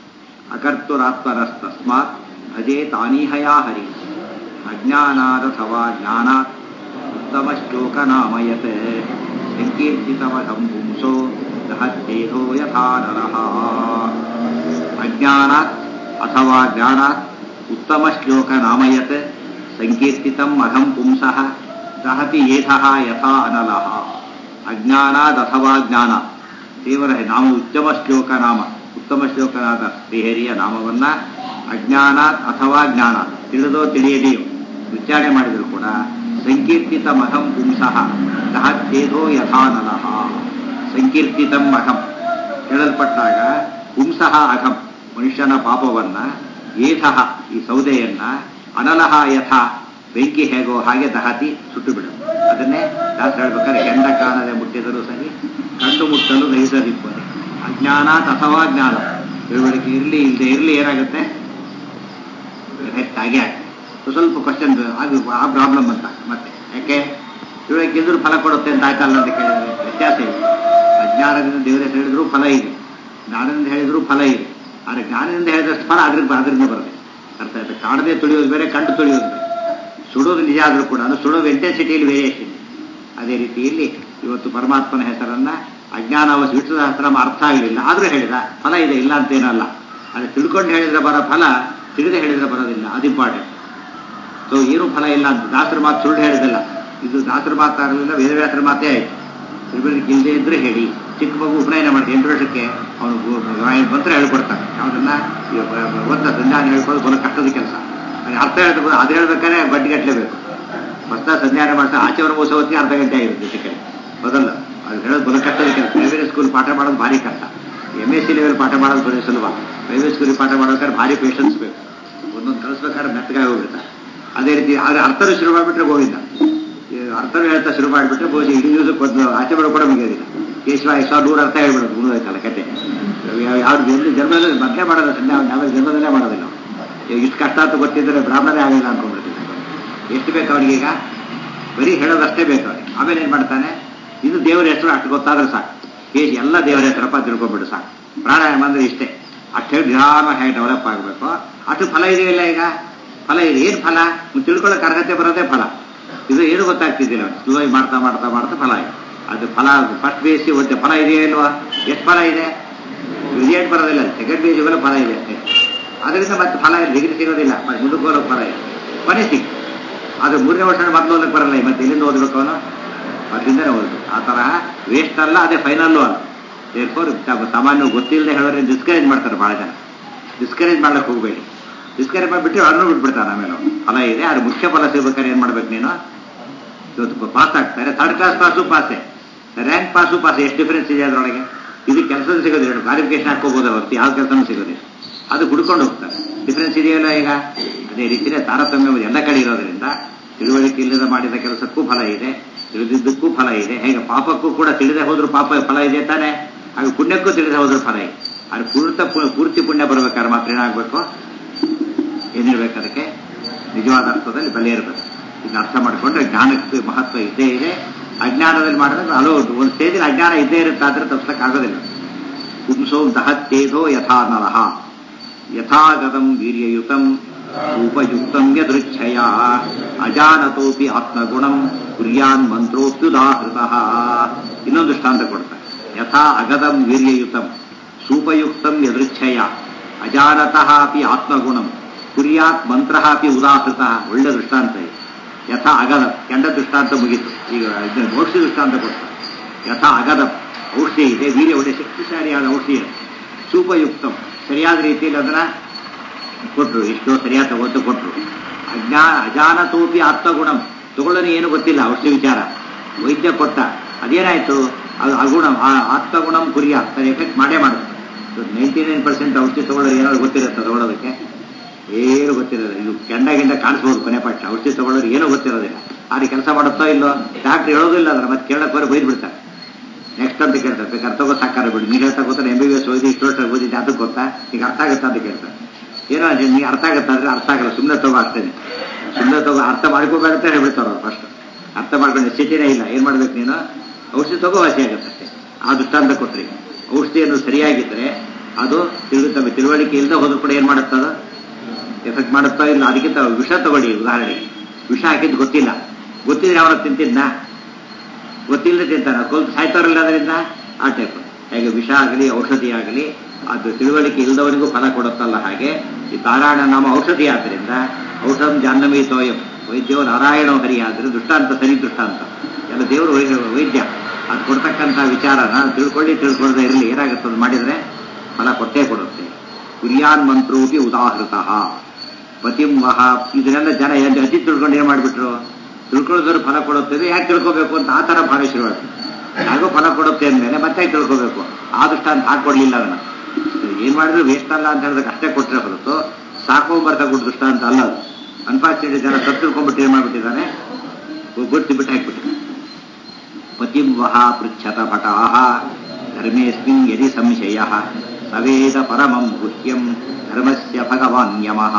ಅಕರ್ತುರಾತ್ಮರಸ್ತಸ್ಮಾತ್ ಭಜೆ ತಾನೀಹಯಾ ಹರಿ ಅಜ್ಞಾನಾದಥವಾ ಜ್ಞಾನಾತ್ ಉತ್ತಮಶ್ಲೋಕನಾಮಯತ್ ಸಂಕೀರ್ತಿತಮಧಂ ಪುಂಸೋ ದಹತ್ತೇಧೋ ಯಥಾ ನರಃ ಅಜ್ಞಾನಾತ್ ಅಥವಾ ಜ್ಞಾನಾತ್ ಉತ್ತಮಶ್ಲೋಕನಾಮಯತ್ ಸಂಕೀರ್ತಿತಂ ಅಧಂ ಪುಂಸಃ ದಹತಿ ಏಧಃ ಯಥಾ ಅನಲಃ ಅಜ್ಞಾನಾದಥವಾ ಜ್ಞಾನ ದೇವರ ನಾಮ ಉತ್ತಮ ಶ್ಲೋಕ ನಾಮ ಉತ್ತಮ ಶ್ಲೋಕನಾದ ಶ್ರೀಹರಿಯ ನಾಮವನ್ನ ಅಜ್ಞಾನಾತ್ ಅಥವಾ ಜ್ಞಾನ ತಿಳಿದೋ ತಿಳಿಯದೆಯೋ ವಿಚಾರಣೆ ಮಾಡಿದ್ರು ಕೂಡ ಸಂಕೀರ್ತಿತ ಮಹಂ ಪುಂಸಃ ದಹತ್ಯೇಧೋ ಯಥಾನಲಃ ಸಂಕೀರ್ತಿತಂ ಅಹಂ ಹೇಳಲ್ಪಟ್ಟಾಗ ಪುಂಸಃ ಅಹಂ ಮನುಷ್ಯನ ಪಾಪವನ್ನ ಏಥಃ ಈ ಸೌದೆಯನ್ನ ಅನಲಹ ಯಥ ಬೆಂಕಿ ಹೇಗೋ ಹಾಗೆ ದಹತಿ ಸುಟ್ಟು ಬಿಡು ಅದನ್ನೇ ಶಾಸ್ತ್ರ ಹೇಳ್ಬೇಕಾದ್ರೆ ಕೆಂಡ ಕಾಣದೆ ಮುಟ್ಟಿದರೂ ಸರಿ ಕಣ್ಣು ಮುಟ್ಟಲು ನೈಸದಿಪ್ಪದೆ ಅಜ್ಞಾನಾತ್ ಅಥವಾ ಜ್ಞಾನ ತಿಳುವಳಿಕೆ ಇರಲಿ ಇಲ್ಲದೆ ಇರಲಿ ಏನಾಗುತ್ತೆ ಹಾಗೆ ಆಗುತ್ತೆ ಸ್ವಲ್ಪ ಕ್ವಶನ್ ಅದು ಆ ಪ್ರಾಬ್ಲಮ್ ಅಂತ ಮತ್ತೆ ಯಾಕೆ ತಿಳುವಳಿಕೆ ಇದ್ರೂ ಫಲ ಕೊಡುತ್ತೆ ಅಂತ ಆಯ್ತಲ್ಲ ಅಂತ ಕೇಳಿದ್ರೆ ವ್ಯತ್ಯಾಸ ಇದೆ ಅಜ್ಞಾನದಿಂದ ದೇವರ ಹೇಳಿದ್ರು ಫಲ ಇದೆ ಜ್ಞಾನದಿಂದ ಹೇಳಿದ್ರು ಫಲ ಇದೆ ಆದರೆ ಜ್ಞಾನದಿಂದ ಹೇಳಿದಷ್ಟು ಫಲ ಅದ್ರಿಂದ ಅದರಿಂದ ಬರುತ್ತೆ ಅರ್ಥ ಆಯ್ತು ಕಾಣದೆ ತುಳಿಯೋದು ಬೇರೆ ಕಂಡು ತುಳಿಯೋದು ಬೇರೆ ಸುಡೋದು ನಿಜ ಆದರೂ ಕೂಡ ಅದು ಸುಡೋದು ಇಂಟೆನ್ಸಿಟಿಯಲ್ಲಿ ವೇರಿಯೇಷನ್ ಅದೇ ರೀತಿಯಲ್ಲಿ ಇವತ್ತು ಪರಮಾತ್ಮನ ಹೆಸರನ್ನ ಅಜ್ಞಾನವಶ ವಿಷ್ಣು ಸಹಸ್ರನಾಮ ಅರ್ಥ ಆಗಲಿಲ್ಲ ಆದರೂ ಹೇಳಿದ ಫಲ ಇದೆ ಇಲ್ಲ ಅಂತೇನಲ್ಲ ಅದು ತಿಳ್ಕೊಂಡು ಹೇಳಿದ್ರೆ ಬರೋ ಫಲ ತಿಳಿದೇ ಹೇಳಿದ್ರೆ ಬರೋದಿಲ್ಲ ಅದು ಇಂಪಾರ್ಟೆಂಟ್ ಸೊ ಏನೂ ಫಲ ಇಲ್ಲ ಅಂತ ದಾಸರ ಮಾತು ಸುಳ್ಳು ಹೇಳಿದಿಲ್ಲ ಇದು ದಾಸರ ಮಾತಾಗಲಿಲ್ಲ ವೇದವ್ಯಾಸರ ಮಾತೇ ಆಯಿತು ತಿಳುವಳಿಕೆ ಇಲ್ಲದೆ ಇದ್ರೆ ಹೇಳಿ ಚಿಕ್ಕ ಮಗು ಉಪನಯನ ಮಾಡಿ ಎಂಟು ವರ್ಷಕ್ಕೆ ಅವನು ಮಂತ್ರ ಹೇಳ್ಕೊಡ್ತಾನೆ ಯಾವುದನ್ನ ಒಂದ ಸಂಧಾನ ಹೇಳ್ಕೊಳ್ಳೋದು ಬರೋ ಕಷ್ಟದ ಕೆಲಸ ಅದು ಅರ್ಥ ಹೇಳ್ಬೇಕು ಅದು ಹೇಳ್ಬೇಕಾದ್ರೆ ಬಡ್ಡಿ ಕಟ್ಟಲೇಬೇಕು ಹೊಸ ಸಂಧಾನ ಮಾಡ್ತಾ ಆಚರಣೆ ಮುಗಿಸೋ ಹೊತ್ತಿಗೆ ಅರ್ಧ ಗಂಟೆ ಆಗಿರುತ್ತೆ ಚಿಕ್ಕ ಮೊದಲು ಅದು ಹೇಳೋದು ಬರೋ ಕಷ್ಟದ ಕೆಲಸ ಪ್ರೈವೇಟ್ ಸ್ಕೂಲ್ ಪಾಠ ಮಾಡೋದು ಭಾರಿ ಕಷ್ಟ ಎಮ್ ಎಸ್ ಸಿ ಲೆವೆಲ್ ಪಾಠ ಮಾಡೋದು ಬರೀ ಸುಲಭ ಪ್ರೈವೇಟ್ ಸ್ಕೂಲ್ ಪಾಠ ಮಾಡೋಬೇಕಾದ್ರೆ ಭಾರಿ ಪೇಷನ್ಸ್ ಬೇಕು ಒಂದೊಂದು ಕಲಿಸ್ಬೇಕಾದ್ರೆ ಮೆತ್ತಗಾಗಿ ಹೋಗ್ಬಿಡ್ತಾರೆ ಅದೇ ರೀತಿ ಆದರೆ ಅರ್ಥರು ಶುರು ಮಾಡಿಬಿಟ್ರೆ ಗೋವಿಂದ ಅರ್ಥರು ಹೇಳ್ತಾ ಶುರು ಮಾಡಿಬಿಟ್ರೆ ಬಹುಶಃ ಇಡೀ ದಿವಸಕ್ಕೆ ಒಂದು ಆಚೆ ಬಿಡೋ ಕೂಡ ಮುಗಿಯೋದಿಲ್ಲ ಕೇಶವ ಸಾವಿರ ನೂರು ಅರ್ಥ ಹೇಳ್ಬಿಡೋದು ಮುಗಿದೋಯ್ತಲ್ಲ ಕತೆ ಯಾವ್ದು ಎಲ್ಲಿ ಜನ್ಮದಲ್ಲಿ ಮೊದಲೇ ಮಾಡೋದು ಸಂಧ್ಯಾ ಯಾವ ಜನ್ಮದಲ್ಲೇ ಮಾಡೋದಿಲ್ಲ ಇಷ್ಟು ಕಷ್ಟ ಅಂತ ಗೊತ್ತಿದ್ದರೆ ಬ್ರಾಹ್ಮಣನೇ ಆಗಿಲ್ಲ ಅನ್ಕೊಂಡ್ಬಿಡ್ತೀನಿ ಎಷ್ಟು ಬೇಕು ಅವನಿಗೆ ಈಗ ಬರೀ ಹೇಳೋದಷ್ಟೇ ಬೇಕು ಅವನಿಗೆ ಆಮೇಲೆ ಏನು ಮಾಡ್ತಾನೆ ಇದು ದೇವರ ಹೆಸರು ಅಷ್ಟು ಗೊತ್ತಾದ್ರೆ ಸಾಕು ಕೇಶ್ ಎಲ್ಲ ದೇವರ ಹೆಸರಪ್ಪ ತಿಳ್ಕೊಂಡ್ಬಿಡು ಸಾಕು ಪ್ರಾಣಾಯಾಮ ಅಂದ್ರೆ ಇಷ್ಟೇ ಅಷ್ಟು ಹೇಳಿ ನಿಧಾನ ಹೇಗೆ ಡೆವಲಪ್ ಆಗಬೇಕು ಅಷ್ಟು ಫಲ ಇದೆಯಲ್ಲ ಈಗ ಫಲ ಇದೆ ಏನು ಫಲ ತಿಳ್ಕೊಳ್ಳೋಕೆ ಅರ್ಹತೆ ಬರೋದೇ ಫಲ ಇದು ಏನು ಗೊತ್ತಾಗ್ತಿದ್ದಿಲ್ಲ ಸ್ಲೋ ಮಾಡ್ತಾ ಮಾಡ್ತಾ ಮಾಡ್ತಾ ಫಲ ಇದೆ ಅದು ಫಲ ಫಸ್ಟ್ ಬೇಸಿ ಒತ್ತೆ ಫಲ ಇದೆಯಾ ಇಲ್ವಾ ಎಷ್ಟು ಫಲ ಇದೆ ರಿಸಲ್ಟ್ ಬರೋದಿಲ್ಲ ಸೆಕೆಂಡ್ ಬೇಸ್ ಇವೆಲ್ಲ ಫಲ ಇದೆ ಅಷ್ಟೇ ಅದರಿಂದ ಮತ್ತೆ ಫಲ ಡಿಗ್ರಿ ಸಿಗೋದಿಲ್ಲ ಮತ್ತೆ ಮುಂದಕ್ಕೆ ಹೋಗೋಕೆ ಫಲ ಇದೆ ಕೊನೆ ಸಿಕ್ತು ಅದು ಮೂರನೇ ವರ್ಷ ಮೊದಲು ಓದಕ್ಕೆ ಬರಲ್ಲ ಮತ್ತೆ ಎಲ್ಲಿಂದ ಓದಬೇಕು ಅವನು ಮೊದಲಿಂದನೇ ಓದಬೇಕು ಆ ತರಹ ವೇಸ್ಟ್ ಅಲ್ಲ ಅದೇ ಫೈನಲ್ಲು ಅಲ್ಲ ದೇರ್ಫೋರ್ ಸಾಮಾನ್ಯ ಗೊತ್ತಿಲ್ಲದೆ ಹೇಳೋದ್ರೆ ಡಿಸ್ಕರೇಜ್ ಮಾಡ್ತಾರೆ ಭಾಳ ಜನ ಡಿಸ್ಕರೇಜ್ ಮಾಡ್ಲಿಕ್ಕೆ ಹೋಗಬೇಡಿ ಡಿಸ್ಕರೇಜ್ ಮಾಡಿಬಿಟ್ಟು ಅದನ್ನು ಬಿಟ್ಬಿಡ್ತಾನೆ ಆಮೇಲೆ ಫಲ ಇದೆ ಅದು ಮುಖ್ಯ ಫಲ ಸಿಗ್ಬೇಕಾದ್ರೆ ಏನು ಮಾಡ್ಬೇಕು ನೀನು ಇವತ್ತು ಪಾಸ್ ಆಗ್ತಾರೆ ಥರ್ಡ್ ಕ್ಲಾಸ್ ಪಾಸು ಪಾಸೆ ರ್ಯಾಂಕ್ ಪಾಸು ಪಾಸ್ ಎಷ್ಟು ಡಿಫರೆನ್ಸ್ ಇದೆ ಅದರೊಳಗೆ ಇದು ಕೆಲಸದ ಸಿಗೋದಿಲ್ಲ ಕ್ವಾಲಿಫಿಕೇಶನ್ ಹಾಕೋಬೋದ ಹೊರತು ಯಾವ ಕೆಲಸನೂ ಸಿಗೋದಿಲ್ಲ ಅದು ಹುಡ್ಕೊಂಡು ಹೋಗ್ತಾರೆ ಡಿಫರೆನ್ಸ್ ಇದೆಯಲ್ಲ ಈಗ ಅದೇ ರೀತಿಯೇ ತಾರತಮ್ಯ ಎಲ್ಲ ಕಡೆ ಇರೋದ್ರಿಂದ ತಿಳುವಳಿಕೆ ಇಲ್ಲದ ಮಾಡಿದ ಕೆಲಸಕ್ಕೂ ಫಲ ಇದೆ ತಿಳಿದಿದ್ದಕ್ಕೂ ಫಲ ಇದೆ ಹೇಗೆ ಪಾಪಕ್ಕೂ ಕೂಡ ತಿಳಿದೇ ಹೋದ್ರೂ ಪಾಪ ಫಲ ಇದೆ ತಾನೆ ಹಾಗೆ ಪುಣ್ಯಕ್ಕೂ ತಿಳಿದೇ ಹೋದ್ರೂ ಫಲ ಇದೆ ಅದು ಪೂರ್ತ ಪೂರ್ತಿ ಪುಣ್ಯ ಬರ್ಬೇಕಾದ್ರೆ ಮಾತ್ರ ಏನಾಗಬೇಕು ಏನಿರ್ಬೇಕು ಅದಕ್ಕೆ ನಿಜವಾದ ಅರ್ಥದಲ್ಲಿ ಬೆಲೆ ಇರಬೇಕು ಇದನ್ನ ಅರ್ಥ ಮಾಡಿಕೊಂಡ್ರೆ ಜ್ಞಾನಕ್ಕೆ ಮಹತ್ವ ಇದ್ದೇ ಇದೆ ಅಜ್ಞಾನದಲ್ಲಿ ಮಾಡಿದ್ರೆ ಹಲವು ಒಂದು ಸ್ಟೇಜಿನ ಅಜ್ಞಾನ ಇದ್ದೇ ಇರುತ್ತೆ ಆದ್ರೆ ತಪ್ಪಿಸಕ್ಕಾಗೋದಿಲ್ಲ ಪುಂಸೋ ದಹತ್ತೇಧೋ ಯಥಾ ನರಹ ಯಥಾಗತಂ ವೀರ್ಯಯುತಂ ಉಪಯುಕ್ತಂ ಯದೃಚ್ಛಯ ಅಜಾನತೋಪಿ ಆತ್ಮಗುಣಂ ಕುರ್ಯಾನ್ ಮಂತ್ರೋಪ್ಯುದಾಹೃತ ಇನ್ನೊಂದು ದೃಷ್ಟಾಂತ ಕೊಡ್ತಾರೆ ಯಥಾ ಅಗದಂ ವೀರ್ಯಯುತಂ ಸೂಪಯುಕ್ತಂ ಯದೃಚ್ಛಯ ಅಜಾನತಃ ಅಪಿ ಆತ್ಮಗುಣಂ ಕುರ್ಯಾತ್ ಮಂತ್ರ ಅಪಿ ಉದಾಹೃತ ಒಳ್ಳೆ ದೃಷ್ಟಾಂತ ಇದೆ ಯಥಾ ಅಗದ ಕೆಂಡ ದೃಷ್ಟಾಂತ ಮುಗೀತು ಈಗ ಇದನ್ನು ಔಷಧಿ ದೃಷ್ಟಾಂತ ಕೊಡ್ತಾರೆ ಯಥಾ ಅಗದಂ ಔಷಧಿ ಇದೆ ವೀರ್ಯ ಒಳ್ಳೆ ಶಕ್ತಿಶಾಲಿಯಾದ ಔಷಧಿ ಇದೆ ಸೂಪಯುಕ್ತಂ ಸರಿಯಾದ ರೀತಿಯಲ್ಲಿ ಅದನ್ನ ಕೊಟ್ಟರು ಎಷ್ಟೋ ಸರಿಯಾದ ಒತ್ತು ಕೊಟ್ಟರು ಅಜ್ಞಾ ಅಜಾನತೋಪಿ ಆತ್ಮಗುಣಂ ತಗೊಳ್ಳೋನು ಏನು ಗೊತ್ತಿಲ್ಲ ಔಷಧಿ ವಿಚಾರ ವೈದ್ಯ ಕೊಟ್ಟ ಅದೇನಾಯ್ತು ಅದು ಅಗುಣಂ ಆತ್ಮಗುಣಂ ಕುರಿಯ ಅದರ ಎಫೆಕ್ಟ್ ಮಾಡೇ ಮಾಡುತ್ತೆ ನೈಂಟಿ ನೈನ್ ಪರ್ಸೆಂಟ್ ಔಷಧಿ ತಗೊಳ್ಳೋದು ಏನಾದ್ರು ಗೊತ್ತಿರುತ್ತೆ ತಗೊಳ್ಳೋದಕ್ಕೆ ಏನು ಗೊತ್ತಿರೋದು ಇದು ಕೆಂಡಗಿಂದ ಕಾಣಿಸ್ಬೋದು ಕೊನೆ ಪಕ್ಷ ಔಷಧಿ ತಗೊಳ್ಳೋರು ಏನೂ ಗೊತ್ತಿರೋದಿಲ್ಲ ಆದ್ರೆ ಕೆಲಸ ಮಾಡುತ್ತೋ ಇಲ್ಲೋ ಡಾಕ್ಟರ್ ಹೇಳೋದಿಲ್ಲ ಅದ್ರ ಮತ್ತೆ ಕೇಳಕ್ಕೆ ಬರೋ ಬೈದು ಬಿಡ್ತಾರೆ ನೆಕ್ಸ್ಟ್ ಅಂತ ಕೇಳ್ತಾರೆ ಬೇಕಾದ್ರೆ ತಗೋ ಸಾಕಾರ ಬಿಡಿ ನೀವು ಹೇಳ್ತಾ ಗೊತ್ತಾರೆ ಎಂ ಬಿ ಬಿ ಎಸ್ ಓದಿ ಇಷ್ಟು ವರ್ಷ ಓದಿದ್ದೆ ಅದಕ್ಕೆ ಗೊತ್ತಾ ಈಗ ಅರ್ಥ ಆಗುತ್ತಾ ಅಂತ ಕೇಳ್ತಾರೆ ಏನೋ ನಿಮಗೆ ಅರ್ಥ ಆಗುತ್ತಾ ಅಂದ್ರೆ ಅರ್ಥ ಆಗಲ್ಲ ಸುಮ್ಮನೆ ತಗೋ ಅಷ್ಟೇ ಸುಮ್ಮನೆ ತಗೋ ಅರ್ಥ ಮಾಡ್ಕೋಬೇಡ ಅಂತ ಹೇಳ್ಬಿಡ್ತಾರೆ ಅವ್ರು ಫಸ್ಟ್ ಅರ್ಥ ಮಾಡ್ಕೊಂಡು ಸ್ಥಿತಿನೇ ಇಲ್ಲ ಏನ್ ಮಾಡ್ಬೇಕು ನೀನು ಔಷಧಿ ತಗೋ ವಾಸಿ ಆಗುತ್ತೆ ಅಷ್ಟೇ ಆ ದೃಷ್ಟಾಂತ ಕೊಟ್ರಿ ಔಷಧಿಯನ್ನು ಸರಿಯಾಗಿದ್ರೆ ಅದು ತಿರುಗುತ್ತವೆ ತಿಳುವಳಿಕೆ ಇಲ್ಲದೆ ಹೋದ್ರೂ ಕೂಡ ಏನು ಮಾಡುತ್ತದ ಎಫೆಕ್ಟ್ ಮಾಡುತ್ತೋ ಇಲ್ಲ ಅದಕ್ಕಿಂತ ವಿಷ ತಗೊಳ್ಳಿ ಉದಾಹರಣೆಗೆ ವಿಷ ಹಾಕಿದ್ದು ಗೊತ್ತಿಲ್ಲ ಗೊತ್ತಿದ್ರೆ ಅವನ ತಿಂತಿದ್ನ ಗೊತ್ತಿಲ್ಲದೆ ತಿಂತಾನೆ ಕೊಲ್ತು ಸಾಯ್ತಾರಲ್ಲ ಅದರಿಂದ ಆ ಟೈಪ್ ಹೇಗೆ ವಿಷ ಆಗಲಿ ಔಷಧಿ ಆಗಲಿ ಅದು ತಿಳುವಳಿಕೆ ಇಲ್ಲದವರಿಗೂ ಫಲ ಕೊಡುತ್ತಲ್ಲ ಹಾಗೆ ಈ ನಾರಾಯಣ ನಾಮ ಔಷಧಿ ಆದ್ದರಿಂದ ಔಷಧಂ ಜಾಹ್ನವಿ ತೋಯಂ ವೈದ್ಯೋ ನಾರಾಯಣ ಹರಿ ಆದರೆ ದೃಷ್ಟಾಂತ ಸರಿ ದೃಷ್ಟಾಂತ ಎಲ್ಲ ದೇವರು ವೈ- ವೈದ್ಯ ಅದು ಕೊಡ್ತಕ್ಕಂಥ ವಿಚಾರನ ತಿಳ್ಕೊಳ್ಳಿ ತಿಳ್ಕೊಳ್ಳದೆ ಇರಲಿ ಏನಾಗುತ್ತೆ ಅದು ಮಾಡಿದರೆ ಫಲ ಕೊಟ್ಟೇ ಕೊಡುತ್ತೆ ಕುರಿಯಾನ್ ಮಂತ್ರೋಪಿ ಉದಾಹೃತಃ ಪತಿಂ ವಹ ಇದನ್ನೆಲ್ಲ ಜನ ಏನು ಅತಿ ತಿಳ್ಕೊಂಡು ಏನು ಮಾಡಿಬಿಟ್ರು ತಿಳ್ಕೊಳ್ಳೋದ್ರ ಫಲ ಕೊಡುತ್ತದೆ ಯಾಕೆ ತಿಳ್ಕೋಬೇಕು ಅಂತ ಆ ಥರ ಭಾಗ ಶುರುವಾಗ್ತದೆ ಯಾಕೋ ಫಲ ಕೊಡುತ್ತೆ ಅಂದಮೇಲೆ ಮತ್ತೆ ಯಾಕೆ ತಿಳ್ಕೋಬೇಕು ಆ ದೃಷ್ಟಾಂತ ಹಾಕೊಡ್ಲಿಲ್ಲ ಅದನ್ನ ಏನ್ ಮಾಡಿದ್ರು ವೇಸ್ಟ್ ಅಲ್ಲ ಅಂತ ಹೇಳಿದ್ರೆ ಅಷ್ಟೇ ಕೊಟ್ಟರೆ ಹೊರತು ಸಾಕೊಂಬರ್ತ ಕೊಟ್ಟು ದೃಷ್ಟಾಂತ ಅಲ್ಲ ಅದು ಅನ್ಫಾರ್ಚುನೇಟ್ ಜನ ಸತ್ತು ತಿಳ್ಕೊಂಡ್ಬಿಟ್ಟು ಏನ್ ಮಾಡ್ಬಿಟ್ಟಿದ್ದಾನೆ ಗುರ್ತಿ ಬಿಟ್ಟು ಹಾಕ್ಬಿಟ್ಟಿದ್ದಾನೆ ಪತಿಂ ವಹ ಪೃಚ್ಛತ ಭಟಾಹ ಧರ್ಮೇಸ್ಮಿನ್ ಯದಿ ಸಂಶಯ ಸವೇದ ಪರಮಂ ಗುಹ್ಯಂ ಧರ್ಮಸ್ಯ ಭಗವಾನ್ ಯಮಃ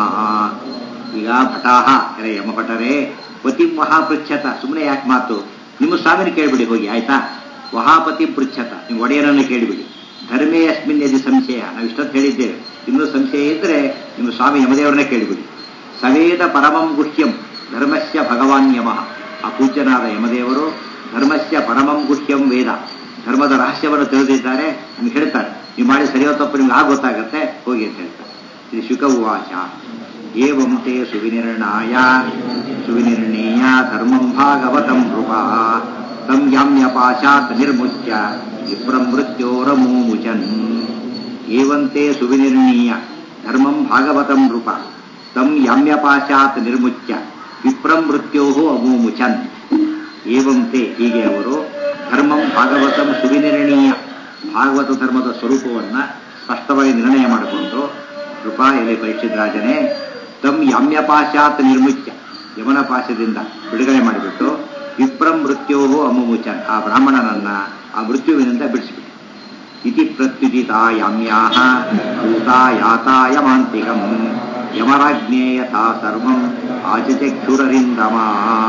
ಈಗ ಭಟಾಹ ಅರೆ ಯಮಭಟರೇ ಪತಿಂ ವಹ ಪೃಚ್ಛತ ಸುಮ್ಮನೆ ಯಾಕೆ ಮಾತು ನಿಮ್ಮ ಸ್ವಾಮಿನ ಕೇಳ್ಬಿಡಿ ಹೋಗಿ ಆಯ್ತಾ ವಹಾಪತಿ ಪೃಚ್ಛತ ನಿಮ್ಮ ಒಡೆಯನನ್ನು ಕೇಳಿಬಿಡಿ ಧರ್ಮೇ ಅಸ್ಮಿನ್ ಯದಿ ಸಂಶಯ ನಾವು ಇಷ್ಟೊತ್ತು ಹೇಳಿದ್ದೇವೆ ಇನ್ನೂ ಸಂಶಯ ಇದ್ರೆ ನಿಮ್ಮ ಸ್ವಾಮಿ ಯಮದೇವರನ್ನೇ ಕೇಳಿಬಿಡಿ ಸವೇದ ಪರಮಂ ಗುಹ್ಯಂ ಧರ್ಮಸ್ಯ ಭಗವಾನ್ ಯಮಃ ಆ ಪೂಜ್ಯನಾದ ಯಮದೇವರು ಧರ್ಮಸ್ಯ ಪರಮಂ ಗುಹ್ಯಂ ವೇದ ಧರ್ಮದ ರಹಸ್ಯವನ್ನು ತಿಳಿದಿದ್ದಾರೆ ನಿಮ್ಗೆ ಹೇಳ್ತಾರೆ ನೀವು ಮಾಡಿ ಸರಿಯೋ ತಪ್ಪು ನಿಮ್ಗೆ ಆಗ ಗೊತ್ತಾಗತ್ತೆ ಹೋಗಿ ಅಂತ ಹೇಳ್ತಾರೆ ಇದು ಶುಕ ಉವಾಚ ಏವಂ ತೇ ಸುವಿನಿರ್ಣಾಯ ಸುವಿನಿರ್ಣೀಯ ಧರ್ಮಂ ಭಾಗವತಂ ನೃಪ ತಂ ಯಾಮ್ಯಪಾಶಾತ್ ನಿರ್ಮುಚ್ಯ ವಿಪ್ರಂ ಮೃತ್ಯೋರಮೂಮುಚನ್ ಏವಂತೆ ಸುವಿನಿರ್ಣೀಯ ಧರ್ಮಂ ಭಾಗವತಂ ನೃಪ ತಂ ಯಾಮ್ಯಪಾಶಾತ್ ನಿರ್ಮುಚ್ಯ ವಿಪ್ರಂ ಮೃತ್ಯೋ ಅಮೂಮುಚನ್ ಏವಂತೆ ಹೀಗೆ ಅವರು ಧರ್ಮಂ ಭಾಗವತಂ ಸುವಿನಿರ್ಣೀಯ ಭಾಗವತ ಧರ್ಮದ ಸ್ವರೂಪವನ್ನ ಸ್ಪಷ್ಟವಾಗಿ ನಿರ್ಣಯ ಮಾಡಿಕೊಂಡು ಕೃಪಾ ಎಲೆ ಪರೀಕ್ಷಿತ ರಾಜನೇ ತಂ ಯಾಮ್ಯಪಾಶಾತ್ ನಿರ್ಮುಚ್ಯ ಯಮನ ಪಾಶದಿಂದ ಬಿಡುಗಡೆ ಮಾಡಿಬಿಟ್ಟು ವಿಪ್ರಂ ಮೃತ್ಯೋ ಅಮುಮುಚನ್ ಆ ಬ್ರಾಹ್ಮಣನನ್ನ ಆ ಮೃತ್ಯುವಿನಿಂದ ಬಿಡಿಸಿಬಿಟ್ಟು ಇತಿ ಪ್ರತ್ಯುಜಿತಾ ಯಾಮ್ಯಾಹ ದೂತಾ ಯಾತಾಯಮಾಂತಿಕಂ ಯಮರಾಜ್ಞೇ ಯಥಾ ಸರ್ವಂ ಆಚಚಕ್ಷುರರಿಂದಮಾ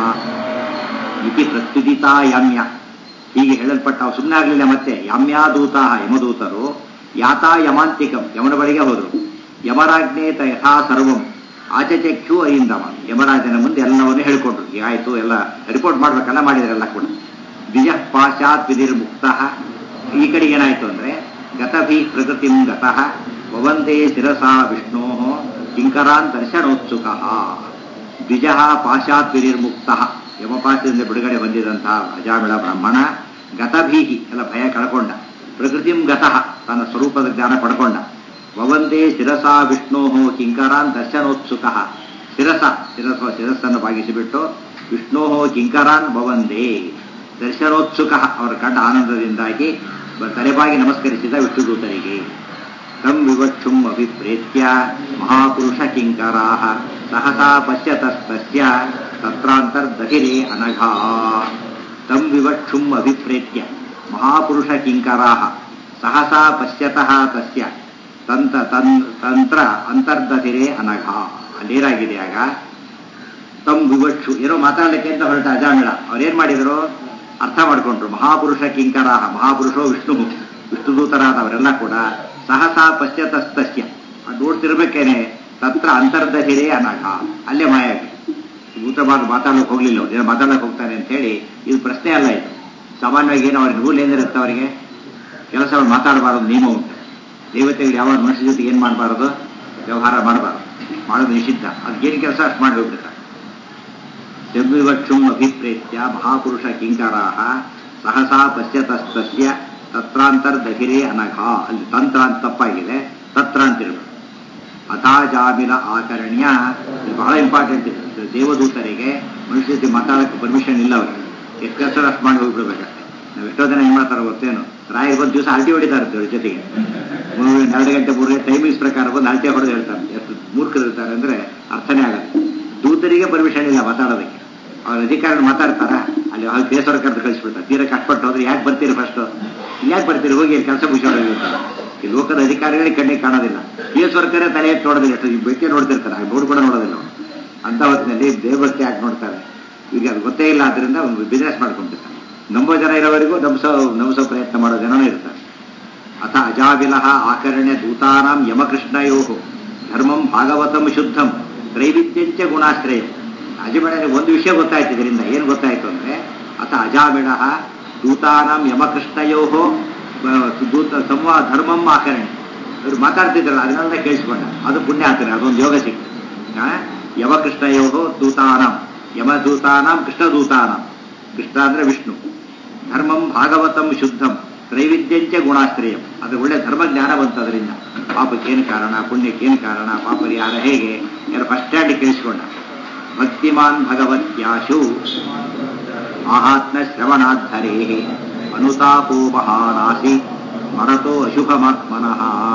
ಇತಿ ಪ್ರತ್ಯುಜಿತಾ ಯಾಮ್ಯ ಹೀಗೆ ಹೇಳಲ್ಪಟ್ಟ ಅವು ಸುಮ್ಮನೆ ಆಗಲಿಲ್ಲ ಮತ್ತೆ ಯಾಮ್ಯಾದೂತ ಯಮದೂತರು ಯಾತಾ ಯಮಾಂತಿಕಂ ಯಮನ ಬಳಿಗೆ ಹೋದರು ಯಮರಾಜ್ಞೇತ ಯಥಾ ಸರ್ವಂ ಆಚಚಕ್ಷು ಅಯಿಂದಮ ಯಮರಾಜನ ಮುಂದೆ ಎಲ್ಲವನ್ನೂ ಹೇಳ್ಕೊಂಡ್ರು ಈಗ ಆಯ್ತು ಎಲ್ಲ ರಿಪೋರ್ಟ್ ಮಾಡ್ಬೇಕಲ್ಲ ಮಾಡಿದ್ರೆಲ್ಲ ಕೂಡ ದ್ವಿಜ ಪಾಶಾತ್ ವಿಧಿರ್ಮುಕ್ತ ಈ ಕಡೆ ಏನಾಯ್ತು ಅಂದ್ರೆ ಗತಭಿ ಪ್ರಕೃತಿಂ ಗತಃ ವವಂದೇ ಶಿರಸಾ ವಿಷ್ಣೋ ಕಿಂಕರಾನ್ ದರ್ಶನೋತ್ಸುಕ ದ್ವಿಜ ಪಾಶಾತ್ ವಿಧಿರ್ಮುಕ್ತ ಯಮಪಾಶದಿಂದ ಬಿಡುಗಡೆ ಹೊಂದಿದಂತಹ ಅಜಾಮಿಳ ಬ್ರಾಹ್ಮಣ ಗತಭೀಹಿ ಎಲ್ಲ ಭಯ ಕಳ್ಕೊಂಡ ಪ್ರಕೃತಿಂ ಗತಃ ತನ್ನ ಸ್ವರೂಪದ ಜ್ಞಾನ ಪಡ್ಕೊಂಡ ವವಂದೇ ಶಿರಸಾ ವಿಷ್ಣೋ ಕಿಂಕರಾನ್ ದರ್ಶನೋತ್ಸುಕ ಶಿರಸ ಶಿರಸ ಶಿರಸ್ಸನ್ನು ಭಾಗಿಸಿಬಿಟ್ಟು ವಿಷ್ಣೋ ಕಿಂಕರಾನ್ ಭವಂದೇ ದರ್ಶನೋತ್ಸುಕ ಅವರ ಕಂಡ ಆನಂದದಿಂದಾಗಿ ತಲೆಬಾಗಿ ನಮಸ್ಕರಿಸಿದ ವಿಷ್ಣುದೂತರಿಗೆ ತಂ ವಿವಕ್ಷುಂ ಅಭಿಪ್ರೇತ್ಯ ಮಹಾಪುರುಷ ಕಿಂಕರಾ ಸಹಸಾ ಪಶ್ಯತಸ್ತಸ್ಯ ತತ್ರಾಂತರ್ದಹಿರೇ ಅನಘಾ ತಂ ವಿವಕ್ಷುಂ ಅಭಿಪ್ರೇತ್ಯ ಮಹಾಪುರುಷ ಕಿಂಕರಾ ಸಹಸಾ ಪಶ್ಯತಃ ತಸ್ಯ ತಂತ ತನ್ ತಂತ್ರ ಅಂತರ್ದಹಿರೇ ಅನಘ ಅಲ್ಲೇನಾಗಿದೆ ಆಗ ತಂ ವಿವಕ್ಷು ಏನೋ ಮಾತಾಡಲಿಕ್ಕೆ ಅಂತ ಹೊರಟ ಅಜಾಮಿಳ ಅವ್ರೇನ್ ಮಾಡಿದ್ರು ಅರ್ಥ ಮಾಡ್ಕೊಂಡ್ರು ಮಹಾಪುರುಷ ಕಿಂಕರಾಹ ಮಹಾಪುರುಷೋ ವಿಷ್ಣು ವಿಷ್ಣುದೂತರಾದವರೆಲ್ಲ ಕೂಡ ಸಹಸಾ ಪಶ್ಯತಸ್ತಸ್ಯ ಅದು ನೋಡ್ತಿರ್ಬೇಕೇನೆ ತತ್ರ ಅಂತರ್ದಹಿರೇ ಅನಘ ಅಲ್ಲೇ ಮಾಯ ಭೂತ ಮಾತು ಮಾತಾಡೋಕೆ ಹೋಗ್ಲಿಲ್ಲ ಅವ್ರು ಏನೋ ಮಾತಾಡೋಕೆ ಹೋಗ್ತಾನೆ ಅಂತ ಹೇಳಿ ಇದು ಪ್ರಶ್ನೆ ಅಲ್ಲ ಇದು ಸಾಮಾನ್ಯವಾಗಿ ಏನು ಅವ್ರಿಗೆ ರೂಲ್ ಏನಿರುತ್ತೆ ಅವರಿಗೆ ಕೆಲಸಗಳು ಮಾತಾಡಬಾರದು ನಿಯಮ ಉಂಟು ದೇವತೆಗಳು ಯಾವ ಮನುಷ್ಯ ಜೊತೆ ಏನು ಮಾಡಬಾರದು ವ್ಯವಹಾರ ಮಾಡಬಾರದು ಮಾಡೋದು ನಿಷಿದ್ಧ ಏನು ಕೆಲಸ ಅಷ್ಟು ಮಾಡಿ ಹೋಗ್ಬಿಡ್ತಾರೆ ಜಗ್ವಿವಕ್ಷುಂ ಅಭಿಪ್ರೇತ್ಯ ಮಹಾಪುರುಷ ಕಿಂಕರಾ ಸಹಸಾ ಪಶ್ಯತಸ್ತಸ್ಯ ತತ್ರಾಂತರ್ದಹಿರೇ ಅನಘ ಅಲ್ಲಿ ತಂತ್ರ ಅಂತ ತಪ್ಪಾಗಿದೆ ತತ್ರ ಅಂತಿರ್ಬೇಕು ಅಥಾಜಾಮಿಲ ಆಕರಣ್ಯ ಇದು ಬಹಳ ಇಂಪಾರ್ಟೆಂಟ್ ಇದೆ ದೇವದೂತರಿಗೆ ಮನುಷ್ಯ ಜೊತೆ ಮಾತಾಡೋಕ್ಕೆ ಪರ್ಮಿಷನ್ ಇಲ್ಲ ಅವರಿಗೆ ಎಷ್ಟು ಕೆಲಸ ಅಷ್ಟು ಮಾಡಿ ಹೋಗ್ಬಿಡ್ಬೇಕಷ್ಟೇ ನಾವು ಎಷ್ಟೋ ಜನ ಹೆಂಗ್ ಮಾಡ್ತಾರೆ ಗೊತ್ತೇನು ರಾಯರ್ ಒಂದು ದಿವಸ ಅಲ್ಟಿ ಹೊಡಿತಾರೆ ಇವ್ರ ಜೊತೆಗೆ ಮೂರು ಎರಡು ಗಂಟೆ ಮೂರು ಗಂಟೆ ಟೈಮಿಂಗ್ಸ್ ಪ್ರಕಾರ ಬಂದು ಅಲ್ಟಿ ಹೊಡೆದು ಹೇಳ್ತಾರೆ ಎಷ್ಟು ಮೂರ್ಖರಿರ್ತಾರೆ ಅಂದ್ರೆ ಅರ್ಥನೇ ಆಗಲ್ಲ ದೂತರಿಗೆ ಪರ್ಮಿಷನ್ ಇಲ್ಲ ಮಾತಾಡೋದಕ್ಕೆ ಅವ್ರ ಅಧಿಕಾರಿ ಮಾತಾಡ್ತಾರ ಅಲ್ಲಿ ಅಲ್ಲಿ ಕೇಸರ ಕರೆದು ಕಳಿಸ್ಬಿಡ್ತಾರೆ ತೀರಾ ಕಷ್ಟಪಟ್ಟು ಹೋದ್ರೆ ಯಾಕೆ ಬರ್ತೀರಿ ಫಸ್ಟ್ ಯಾಕೆ ಬರ್ತೀರಿ ಹೋಗಿ ಕೆಲಸ ಮುಗಿಸ್ಕೊಂಡಿರ್ತಾರೆ ಈ ಲೋಕದ ಅಧಿಕಾರಿಗಳಿಗೆ ಕಣ್ಣಿಗೆ ಕಾಣೋದಿಲ್ಲ ಕೇಸ್ ವರ್ಕರೇ ತಲೆ ಎತ್ತಿ ನೋಡೋದಿಲ್ಲ ಎಷ್ಟು ಬೆಕ್ಕೆ ನೋಡ್ತಿರ್ತಾರೆ ಹಾಗೆ ನೋಡ್ ಕೂಡ ನೋಡೋದಿಲ್ಲ ಅವ್ರು. ಅಂತ ಹೊತ್ತಿನಲ್ಲಿ ದೇವಭಕ್ತಿ ಯಾಕೆ ನೋಡ್ತಾರೆ ಈಗ ಅದು ಗೊತ್ತೇ ಇಲ್ಲ ಆದ್ರಿಂದ ಒಂದು ಬಿಸ್ನೆಸ್ ಮಾಡ್ಕೊಂಡಿರ್ತಾರೆ ನಂಬೋ ಜನ ಇರೋವರೆಗೂ ನಂಬಿಸೋ ನಂಬಿಸೋ ಪ್ರಯತ್ನ ಮಾಡೋ ಜನನೂ ಇರ್ತಾರೆ ಅಥ ಅಜಾವಿಲಃ ಆಕರ್ಣ್ಯ ದೂತಾನಾಂ ಯಮಕೃಷ್ಣಯೋ ಧರ್ಮಂ ಭಾಗವತಂ ಶುದ್ಧಂ ತ್ರೈವಿದ್ಯಂಚ ಗುಣಾಶ್ರಯ ಅಜಮಣನಿಗೆ ಒಂದು ವಿಷಯ ಗೊತ್ತಾಯ್ತು ಇದರಿಂದ ಏನು ಗೊತ್ತಾಯ್ತು ಅಂದ್ರೆ ಅಥ ಅಜಾಮಿಳಃ ದೂತಾನಾಂ ಯಮಕೃಷ್ಣಯೋ ದೂತ ಸಂವಾ ಧರ್ಮಂ ಆಕರಣೆ ಇವ್ರು ಮಾತಾಡ್ತಿದ್ರಲ್ಲ ಅದನ್ನೆಲ್ಲ ಕೇಳಿಸ್ಕೊಂಡ ಅದು ಪುಣ್ಯ ಆಗ್ತದೆ ಅದೊಂದು ಯೋಗ ಸಿಕ್ತು ಆ? ಯಮಕೃಷ್ಣಯೋ ದೂತಾನಾಂ ಯಮದೂತಾನಾಂ ಕೃಷ್ಣದೂತಾನಾಂ ಕೃಷ್ಣ ಅಂದ್ರೆ ವಿಷ್ಣು ಧರ್ಮಂ ಭಾಗವತಂ ಶುದ್ಧಂ ತ್ರೈವಿದ್ಯಂಚ ಗುಣಾಶ್ರಯಂ ಅದು ಒಳ್ಳೆ ಧರ್ಮ ಜ್ಞಾನ ಬಂತದ್ರಿಂದ ಪಾಪಕ್ಕೇನು ಕಾರಣ ಪುಣ್ಯಕ್ಕೇನು ಕಾರಣ ಪಾಪ ಪರಿಹಾರ ಹೇಗೆ ಎಲ್ಲ ಫಸ್ಟ್ ಸ್ಟ್ಯಾಂಡ್ ಕೇಳಿಸ್ಕೊಂಡ ಭಕ್ತಿಮಾನ್ ಭಗವತ್ಯಾಶು ಆಹಾತ್ಮ ಶ್ರವಣಾಧರೇ ಅನುತಾಪೋ ಮಹಾನಾಸಿ ಮರತೋ ಅಶುಭಮಾತ್ಮನಃ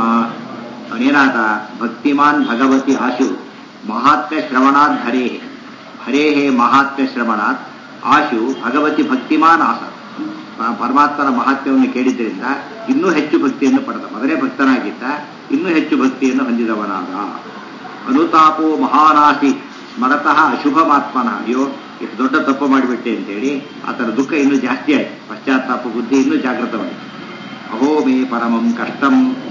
ಅವನೇನಾದ ಭಕ್ತಿಮಾನ್ ಭಗವತಿ ಆಶು ಮಹಾತ್ಮ ಶ್ರವಣಾತ್ ಹರೇ ಹರೇ ಮಹಾತ್ಮ ಶ್ರವಣಾತ್ ಆಶು ಭಗವತಿ ಭಕ್ತಿಮಾನ್ ಆಸ ಪ- ಪರಮಾತ್ಮನ ಮಹಾತ್ಮ್ಯವನ್ನು ಕೇಳಿದ್ದರಿಂದ ಇನ್ನೂ ಹೆಚ್ಚು ಭಕ್ತಿಯನ್ನು ಪಡೆದ ಮೊದಲೇ ಭಕ್ತನಾಗಿದ್ದ ಇನ್ನೂ ಹೆಚ್ಚು ಭಕ್ತಿಯನ್ನು ಹೊಂದಿದವನಾದ ಅನುತಾಪೋ ಮಹಾನಾಸಿ ಸ್ಮರತಃ ಅಶುಭಮಾತ್ಮನ ಅಯ್ಯೋ ಎಷ್ಟು ದೊಡ್ಡ ತಪ್ಪು ಮಾಡಿಬಿಟ್ಟೆ ಅಂತೇಳಿ ಆತನ ದುಃಖ ಇನ್ನೂ ಜಾಸ್ತಿ ಆಯ್ತು ಪಶ್ಚಾತ್ತಾಪ ಬುದ್ಧಿ ಇನ್ನೂ ಜಾಗೃತವಾಯಿತು ಅಹೋ ಮೇ ಪರಮಂ ಕಷ್ಟಂ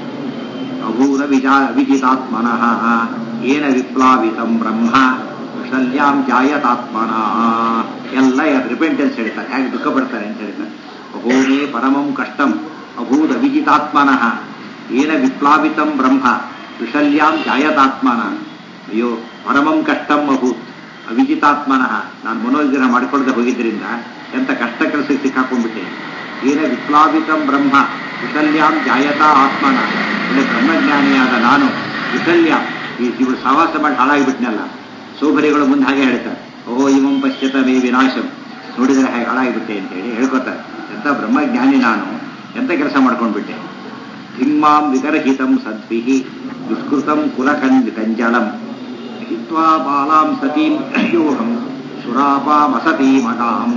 ಅಭೂರ ವಿಜಾ ವಿಜಿತಾತ್ಮನಃ ಏನ ವಿಪ್ಲಾವಿತಂ ಬ್ರಹ್ಮ ಕುಶಲ್ಯಾಂ ಜಾಯತಾತ್ಮನಃ ಎಲ್ಲ ರಿಪೆಂಟೆನ್ಸ್ ಹೇಳ್ತಾರೆ ಹೇಗೆ ದುಃಖ ಪಡ್ತಾರೆ ಅಂತ ಹೇಳ್ತಾರೆ ಅಹೋ ಮೇ ಪರಮಂ ಕಷ್ಟಂ ಅಭೂತ ವಿಜಿತಾತ್ಮನಃ ಏನ ವಿಪ್ಲಾವಿತಂ ಬ್ರಹ್ಮ ಕುಶಲ್ಯಾಂ ಜಾಯತಾತ್ಮನ ಅಯ್ಯೋ ಪರಮಂ ಕಷ್ಟಂ ಅಭೂತ್ ಅವಿಜಿತಾತ್ಮನಃ ನಾನು ಮನೋಜ್ಞಾನ ಮಾಡಿಕೊಳ್ಳದೆ ಹೋಗಿದ್ದರಿಂದ ಎಂತ ಕಷ್ಟ ಕೆಲಸಕ್ಕೆ ಸಿಕ್ಕಾಕೊಂಡ್ಬಿಟ್ಟೆ ಏನ ವಿಪ್ಲಾವಿತಂ ಬ್ರಹ್ಮ ಕುಶಲ್ಯಾಂ ಜಾಯತಾ ಆತ್ಮನ ಒಳ್ಳೆ ಬ್ರಹ್ಮಜ್ಞಾನಿಯಾದ ನಾನು ಕುಶಲ್ಯ ಈ ಇವರು ಸಹವಾಸ ಮಾಡಿ ಹಾಳಾಗಿಬಿಟ್ನಲ್ಲ ಸೌಭರಿಗಳು ಮುಂದೆ ಹಾಗೆ ಹೇಳ್ತಾರೆ ಓಹೋ ಇವಂ ಪಶ್ಯತ ಮೇ ವಿನಾಶಂ ನೋಡಿದರೆ ಹಾಗೆ ಹಾಳಾಗಿಬಿಟ್ಟೆ ಅಂತ ಹೇಳಿ ಹೇಳ್ಕೊತಾರೆ ಎಂತ ಬ್ರಹ್ಮಜ್ಞಾನಿ ನಾನು ಎಂತ ಕೆಲಸ ಮಾಡ್ಕೊಂಡ್ಬಿಟ್ಟೆ ಧಿಮ್ಮಾಂ ವಿಗರ್ಹಿತಂ ಸದ್ಭಿಃ ದುಷ್ಕೃತಂ ಕುಲಕಂ ಕಂಜಲಂ ಹಿತ್ವಾ ಬಾಲಾಂ ಸತೀಂ ಯೋಹಂ ಸುರಾಪಾಮಸತೀಮಟಾಂ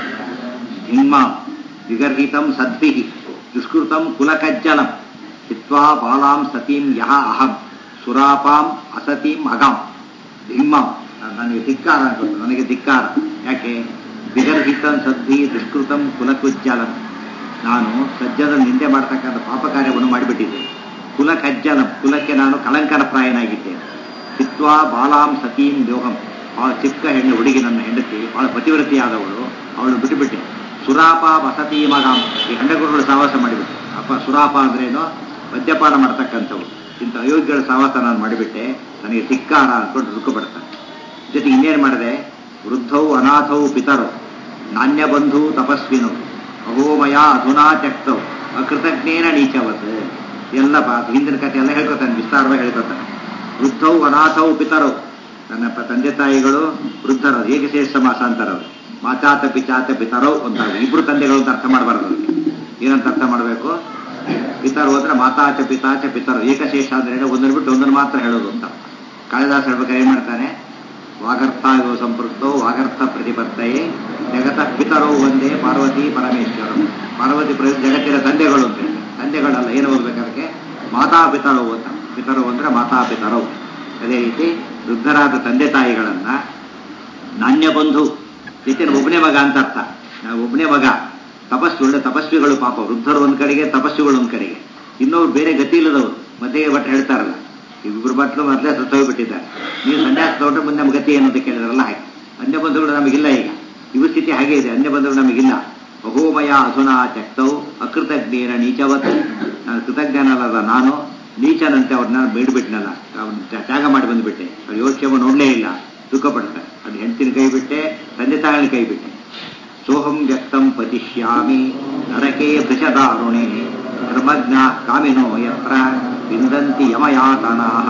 ಧಿಮ್ಮಾಂ ವಿಗರ್ಹಿತಂ ಸದ್ಭಿಃ ದುಷ್ಕೃತಂ ಕುಲಕಜ್ಜಲಂ ಹಿತ್ವಾ ಬಾಲಾಂ ಸತೀಂ ಯಹ ಅಹಂ ಸುರಾಪಾಂ ಅಸತೀಂ ಅಗಾಂ ಧಿಮ್ಮಾಂ ನನಗೆ ಧಿಕ್ಕಾರ ಅನ್ಕೊಂಡು ನನಗೆ ಧಿಕ್ಕಾರ ಯಾಕೆ ವಿಗರ್ಹಿತಂ ಸದ್ಭಿ ದುಷ್ಕೃತಂ ಕುಲಕುಜ್ಜಲಂ ನಾನು ಸಜ್ಜದ ನಿಂದೆ ಮಾಡ್ತಕ್ಕಂಥ ಪಾಪ ಕಾರ್ಯವನ್ನು ಮಾಡಿಬಿಟ್ಟಿದ್ದೆ ಕುಲ ಕಜ್ಜಲಂ ಕುಲಕ್ಕೆ ನಾನು ಕಳಂಕರ ಪ್ರಾಯನಾಗಿದ್ದೇನೆ ಹಿತ್ವಾ ಬಾಲಾಂ ಸತೀಂ ಯೋಹಂ ಬಹಳ ಚಿಕ್ಕ ಹೆಣ್ಣು ಹುಡುಗಿ ನನ್ನ ಹೆಂಡತಿ ಬಹಳ ಪತಿವ್ರತಿಯಾದವಳು ಅವಳು ಬಿಟ್ಟುಬಿಟ್ಟೆ ಸುರಾಪ ವಸತಿ ಮಗಾಂ ಈ ಹೆಂಡಗುರುಗಳು ಸಹವಾಸ ಮಾಡಿಬಿಟ್ಟೆ ಅಪ್ಪ ಸುರಾಪ ಅಂದ್ರೇನು ಮದ್ಯಪಾನ ಮಾಡ್ತಕ್ಕಂಥವ್ರು ಇಂಥ ಅಯೋಗ್ಯಗಳ ಸಹವಾಸ ನಾನು ಮಾಡಿಬಿಟ್ಟೆ ನನಗೆ ಧಿಕ್ಕಾರ ಅಂದ್ಕೊಂಡು ದುಃಖ ಪಡ್ತಾನೆ ಜೊತೆಗೆ ಇನ್ನೇನು ಮಾಡಿದೆ ವೃದ್ಧವು ಅನಾಥವು ಪಿತರು ನಾಣ್ಯ ಬಂಧು ತಪಸ್ವಿನು ಅಹೋಮಯ ಅಧುನಾ ತ್ಯಕ್ತವು ಅಕೃತಜ್ಞೇನ ನೀಚವತ್ ಎಲ್ಲ ಬಾ ಹಿಂದಿನ ಕಥೆ ಎಲ್ಲ ಹೇಳ್ಕೊತಾನೆ ವಿಸ್ತಾರವಾಗಿ ಹೇಳ್ಕೊತಾನೆ ವೃದ್ಧವು ಅನಾಥವು ಪಿತರು ನನ್ನ ಪ- ತಂದೆ ತಾಯಿಗಳು ವೃದ್ಧರು ಹೇಗೆ ಶೇಷ ಸಮಾಸ ಅಂತಾರವ್ರು ಮಾತಾತ ಪಿಚಾತ ಪಿತರವು ಅಂತ ಇಬ್ರು ತಂದೆಗಳು ಅಂತ ಅರ್ಥ ಮಾಡಬಾರ್ದು ಅವ್ರಿಗೆ ಏನಂತ ಅರ್ಥ ಮಾಡಬೇಕು ಪಿತರು ಅಂದ್ರೆ ಮಾತಾಚ ಪಿತಾಚ ಪಿತರು ಏಕಶೇಷ ಅಂದ್ರೆ ಏನು? ಒಂದನ್ನು ಬಿಟ್ಟು ಒಂದನ್ನು ಮಾತ್ರ ಹೇಳೋದು ಅಂತ ಕಾಳಿದಾಸ ಹೇಳ್ಬೇಕಾದ್ರೆ ಏನ್ ಮಾಡ್ತಾನೆ ವಾಗರ್ಥ ಇವ ಸಂಪೃಕ್ತೋ ವಾಗರ್ಥ ಪ್ರತಿಪತ್ತಯೇ ಜಗತ ಪಿತರೋ ಒಂದೇ ಪಾರ್ವತಿ ಪರಮೇಶ್ವರ ಪಾರ್ವತಿ ಪ್ರ ಜಗತ್ತಿನ ತಂದೆಗಳು ಅಂತ ಹೇಳಿ ತಂದೆಗಳಲ್ಲ ಏನು ಹೋಗ್ಬೇಕು ಅದಕ್ಕೆ ಮಾತಾ ಪಿತರೋ ಅಂತ ಪಿತರೋ ಅಂದ್ರೆ ಮಾತಾ ಪಿತರೋ ಅದೇ ರೀತಿ ವೃದ್ಧರಾದ ತಂದೆ ತಾಯಿಗಳನ್ನ ನಾಣ್ಯ ಬಂಧು ಜೊತೆ ಒಬ್ಬನೇ ಮಗ ಅಂತ ಅರ್ಥ ನಾವು ಒಬ್ಬನೇ ಮಗ ತಪಸ್ವಿ ಒಳ್ಳೆ ತಪಸ್ವಿಗಳು ಪಾಪ ವೃದ್ಧರು ಒಂದ್ ಕಡೆಗೆ ತಪಸ್ವಿಗಳು ಒಂದ್ ಕಡೆಗೆ ಇನ್ನೊಬ್ರು ಬೇರೆ ಗತಿ ಇಲ್ಲದವರು ಮಧ್ಯೆ ಭಟ್ ಹೇಳ್ತಾರಲ್ಲ ಇಬ್ಬರು ಭಟ್ಲು ಮೊದಲೇ ಸತ್ತೋಗ್ಬಿಟ್ಟಿದ್ದಾರೆ ನೀವು ಸನ್ಯಾಸ ತಗೊಂಡ್ರೆ ಮುಂದೆ ನಮ್ಮ ಗತಿ ಏನು ಅಂತ ಕೇಳಿದ್ರಲ್ಲ ಹಾಗೆ ಅನ್ಯ ಬಂಧುಗಳು ನಮಗಿಲ್ಲ ಈಗ ಇವ ಸ್ಥಿತಿ ಹಾಗೆ ಇದೆ ಅನ್ಯ ಬಂಧುಗಳು ನಮಗಿಲ್ಲ ಅಹೋಮಯ ಅಧುನಾ ತ್ಯಕ್ತವು ಅಕೃತಜ್ಞೇನ ನೀಚವತ್ ನಾನು ಕೃತಜ್ಞನಲ್ಲದ ನಾನು ನೀಚನಂತೆ ಅವ್ರನ್ನ ಬೇಡ್ಬಿಟ್ನಲ್ಲ ಅವ್ರನ್ನ ತ್ಯ- ತ್ಯಾಗ ಮಾಡಿ ಬಂದ್ಬಿಟ್ಟೆ ಅವ್ರ ಯೋಗ್ಯವ ನೋಡ್ಲೇ ಇಲ್ಲ ದುಃಖ ಪಡ್ತಾರೆ ಅದು ಹೆಂಡತಿನ ಕೈ ಬಿಟ್ಟೆ ತಂದೆ ತಾಯಿನ ಕೈ ಬಿಟ್ಟೆ ಸೋಹಂ ವ್ಯಕ್ತಂ ಪತಿಷ್ಯಾಮಿ ನರಕೆ ಭೃಷದಾರುಣೆ ಧರ್ಮಜ್ಞ ಕಾಮಿನೋ ಯತ್ರ ವಿಂದಂತಿ ಯಮಯಾತನಾಹ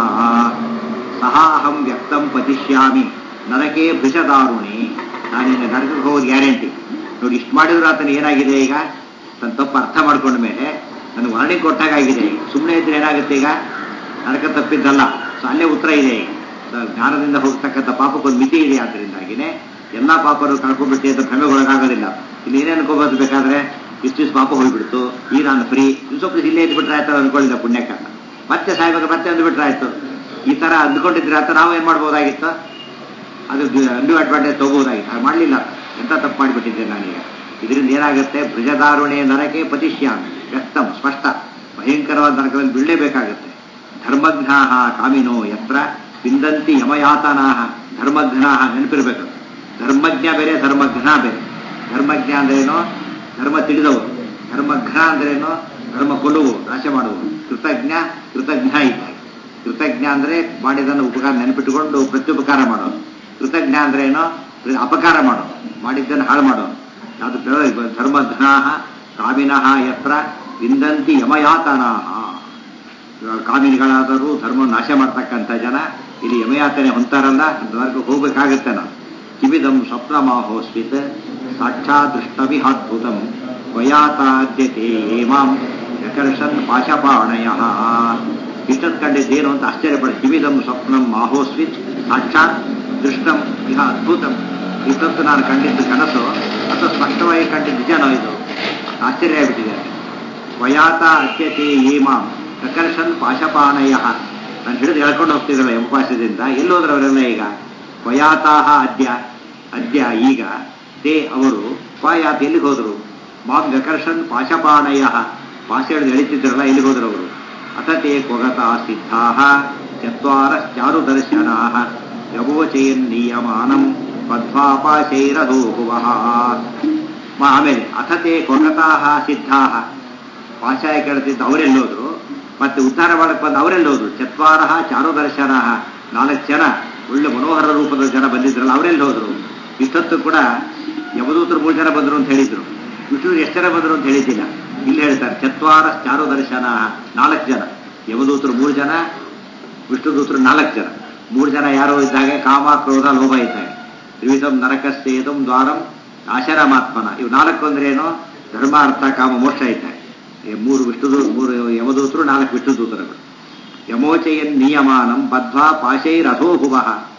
ಸಹಾಹಂ ವ್ಯಕ್ತಂ ಪತಿಷ್ಯಾಮಿ ನರಕೆ ಭೃಷದಾರುಣೆ ನಾನಿನ್ನ ನರಕಕ್ಕೆ ಹೋಗೋದು ಗ್ಯಾರಂಟಿ ನೋಡಿ ಇಷ್ಟು ಮಾಡಿದ್ರು ಆತನ ಏನಾಗಿದೆ ಈಗ ತನ್ನ ತಪ್ಪು ಅರ್ಥ ಮಾಡ್ಕೊಂಡ ಮೇಲೆ ನನಗೆ ವಾರ್ನಿಂಗ್ ಕೊಟ್ಟಾಗ ಆಗಿದೆ ಈಗ ಸುಮ್ಮನೆ ಇದ್ರೆ ಏನಾಗುತ್ತೆ ಈಗ ನರಕ ತಪ್ಪಿದ್ದಲ್ಲ ಸೊ ಅಲ್ಲೇ ಉತ್ತರ ಇದೆ ಈಗ ಸೊ ಜ್ಞಾನದಿಂದ ಹೋಗ್ತಕ್ಕಂಥ ಪಾಪಕ್ಕೊಂದು ಮಿತಿ ಇದೆ ಆದ್ದರಿಂದಾಗಿನೇ ಎಲ್ಲಾ ಪಾಪರು ಕಳ್ಕೊಂಡ್ಬಿಟ್ಟು ಅಂತ ಭ್ರಮೆಗೊಳಗಾಗೋದಿಲ್ಲ ಇಲ್ಲಿ ಏನೇ ಅನ್ಕೋಬೋದು ಬೇಕಾದ್ರೆ ಇಷ್ಟಿಷ್ಟು ಪಾಪ ಹೋಗ್ಬಿಡ್ತು ಈ ನಾನು ಫ್ರೀ ಇನ್ನು ಸ್ವಲ್ಪ ದಿವಸ ಇಲ್ಲೇ ಇದ್ಬಿಟ್ರೆ ಆಯ್ತು ಅನ್ಕೊಳ್ಳಿಲ್ಲ ಪುಣ್ಯಕ್ಕ ಮತ್ತೆ ಸಾಯ್ಬೇಕು ಮತ್ತೆ ಅಂದ್ಬಿಟ್ರೆ ಆಯ್ತು ಈ ತರ ಅಂದ್ಕೊಂಡಿದ್ರೆ ಆತ ನಾವು ಏನ್ ಮಾಡ್ಬೋದಾಗಿತ್ತು ಅದು ಅನ್ಯೂ ಅಡ್ವಾಂಟೇಜ್ ತಗೋಬೋದಾಗಿತ್ತು ಹಾಗೆ ಮಾಡಲಿಲ್ಲ ಎಂತ ತಪ್ಪು ಮಾಡಿಬಿಟ್ಟಿದ್ದೆ ನಾನೀಗ ಇದರಿಂದ ಏನಾಗುತ್ತೆ ಭುಜದಾರುಣೆ ನರಕೆ ಪತಿಷ್ಯಾಮಿ ವ್ಯಕ್ತಂ ಸ್ಪಷ್ಟ ಭಯಂಕರವಾದ ನರಕದಲ್ಲಿ ಬೀಳಲೇಬೇಕಾಗುತ್ತೆ ಧರ್ಮಘ್ನಾ ಕಾಮಿನೋ ಯತ್ರ ವಿಂದಂತಿ ಯಮಯಾತನಾ ಧರ್ಮಘ್ನಾ ನೆನಪಿರ್ಬೇಕು ಧರ್ಮಜ್ಞ ಬೇರೆ ಧರ್ಮಘ್ನ ಬೇರೆ ಧರ್ಮಜ್ಞ ಅಂದ್ರೇನು ಧರ್ಮ ತಿಳಿದವರು ಧರ್ಮಘ್ನ ಅಂದ್ರೇನು ಧರ್ಮ ಕೊಲ್ಲುವು ನಾಶ ಮಾಡುವು ಕೃತಜ್ಞ ಕೃತಜ್ಞ ಇದ್ದಾಗ ಕೃತಜ್ಞ ಅಂದ್ರೆ ಮಾಡಿದನ್ನು ಉಪಕಾರ ನೆನಪಿಟ್ಟುಕೊಂಡು ಪ್ರತ್ಯುಪಕಾರ ಮಾಡೋದು ಕೃತಜ್ಞ ಅಂದ್ರೆ ಏನು ಅಪಕಾರ ಮಾಡೋದು ಮಾಡಿದ್ದನ್ನು ಹಾಳು ಮಾಡೋದು ಅದು ಧರ್ಮಘ್ನಾ ಕಾಮಿನಃ ಯತ್ರ ವಿಂದಂತಿ ಯಮಯಾತನಾ ಕಾಮಿನಿಗಳಾದರೂ ಧರ್ಮ ನಾಶ ಮಾಡ್ತಕ್ಕಂಥ ಜನ ಇಲ್ಲಿ ಯಮಯಾತನೆ ಹೊಂತಾರಲ್ಲ ಅದಕ್ಕೆ ಹೋಗ್ಬೇಕಾಗತ್ತೆ ನಾವು ಕಿವಿದಂ ಸ್ವಪ್ನಮಾಹೋಸ್ವಿತ್ ಸಾಕ್ಷಾತ್ ದೃಷ್ಟವಿಹಾದ್ಭುತಂ ತ್ವಯಾತಾದ್ಯತೆ ಏಮಾಂ ಯಕರ್ಷನ್ ಪಾಶಪಾಣಯ ಇಷ್ಟೊತ್ತು ಕಂಡಿದ್ದೇನು ಅಂತ ಆಶ್ಚರ್ಯಪಡ ಕಿವಿದಂ ಸ್ವಪ್ನಂ ಮಾಹೋಸ್ವಿತ್ ಸಾಕ್ಷಾತ್ ದೃಷ್ಟಂ ಇಹ ಅದ್ಭುತಂ ಇಷ್ಟೊತ್ತು ನಾನು ಕಂಡಿದ್ದು ಕನಸು ಅಥವಾ ಸ್ಪಷ್ಟವಾಗಿ ಕಂಡಿದ್ದು ನಿಜನೋ ಇದು ಆಶ್ಚರ್ಯ ಆಗಿಬಿಟ್ಟಿದೆ ವಯಾತ ಅದ್ಯತೆ ಏಮಾಂ ಪ್ರಕರ್ಷನ್ ಪಾಶಪಾನಯ ನಾನು ಹಿಡಿದು ಹೇಳ್ಕೊಂಡು ಹೋಗ್ತಿದ್ರಲ್ಲ ಯಮಪಾಶದಿಂದ ಎಲ್ಲೋದ್ರ ಅವರೆಲ್ಲ ಈಗ ವಯಾತಾಹ ಅದ್ಯ ಅದ್ಯ ಈಗ ತೇ ಅವರು ಪಾಯಾತ್ ಎಲ್ಲಿಗೆ ಹೋದರು ಮಾಂ ಗಕರ್ಷನ್ ಪಾಶಪಾಣಯ ಪಾಶ ಹಿಡಿದು ಎಳಿತಿದ್ರಲ್ಲ ಎಲ್ಲಿಗೆ ಹೋದ್ರು ಅವರು ಅತತೆ ಕೊಗತಾ ಸಿದ್ಧಾ ಚತ್ವಾರ ಚಾರು ದರ್ಶನಾ ಯಮೋಚಯನ್ ನಿಯಮಾನಂ ಪದ್ಮಾಪಾಶೈರಧೋಹುವ ಆಮೇಲೆ ಅಥತೆ ಕೊಗತಾ ಸಿದ್ಧಾ ಪಾಶಾಯ ಕೇಳ್ತಿದ್ದ ಅವರೆಲ್ಲೋದ್ರು ಮತ್ತೆ ಉದ್ಧಾರ ಮಾಡಕ್ಕೆ ಬಂದು ಅವರೆಲ್ಲೋದ್ರು ಚತ್ವಾರ ಚಾರು ದರ್ಶನ ನಾಲ್ಕು ಜನ ಒಳ್ಳೆ ಮನೋಹರ ರೂಪದ ಜನ ಬಂದಿದ್ರಲ್ಲ ಅವರೆಲ್ಲಿ ಹೋದ್ರು ಇಷ್ಟೊತ್ತು ಕೂಡ ಯಮದೂತರು ಮೂರು ಜನ ಬಂದರು ಅಂತ ಹೇಳಿದ್ರು ವಿಷ್ಣು ಎಷ್ಟು ಜನ ಬಂದರು ಅಂತ ಹೇಳಿದ್ದಿಲ್ಲ ಇಲ್ಲಿ ಹೇಳ್ತಾರೆ ಚತ್ವಾರ ಚಾರು ದರ್ಶನ ನಾಲ್ಕು ಜನ ಯಮದೂತರು ಮೂರು ಜನ ವಿಷ್ಣುದೂತರು ನಾಲ್ಕು ಜನ ಮೂರು ಜನ ಯಾರೋ ಇದ್ದಾಗ ಕಾಮ ಕ್ರೋಧ ಲೋಭ ಇದ್ದಾಗ ತ್ರಿವಿಧಂ ನರಕಸ್ಥೇದಂ ದ್ವಾರಂ ಆಶರಮಾತ್ಮನ ಇವು ನಾಲ್ಕು ಅಂದ್ರೆ ಏನು ಧರ್ಮ ಅರ್ಥ ಕಾಮ ಮೋಕ್ಷ ಇದ್ದಾಗ ಮೂರು ವಿಷ್ಣುದೂ ಮೂರು ಯಮದೂತರು ನಾಲ್ಕು ವಿಷ್ಣುದೂತರುಗಳು ಯಮೋಚಯನ್ ನಿಯಮಾನಂ ಬದ್ವಾ ಪಾಶೈರಥೋಭುವ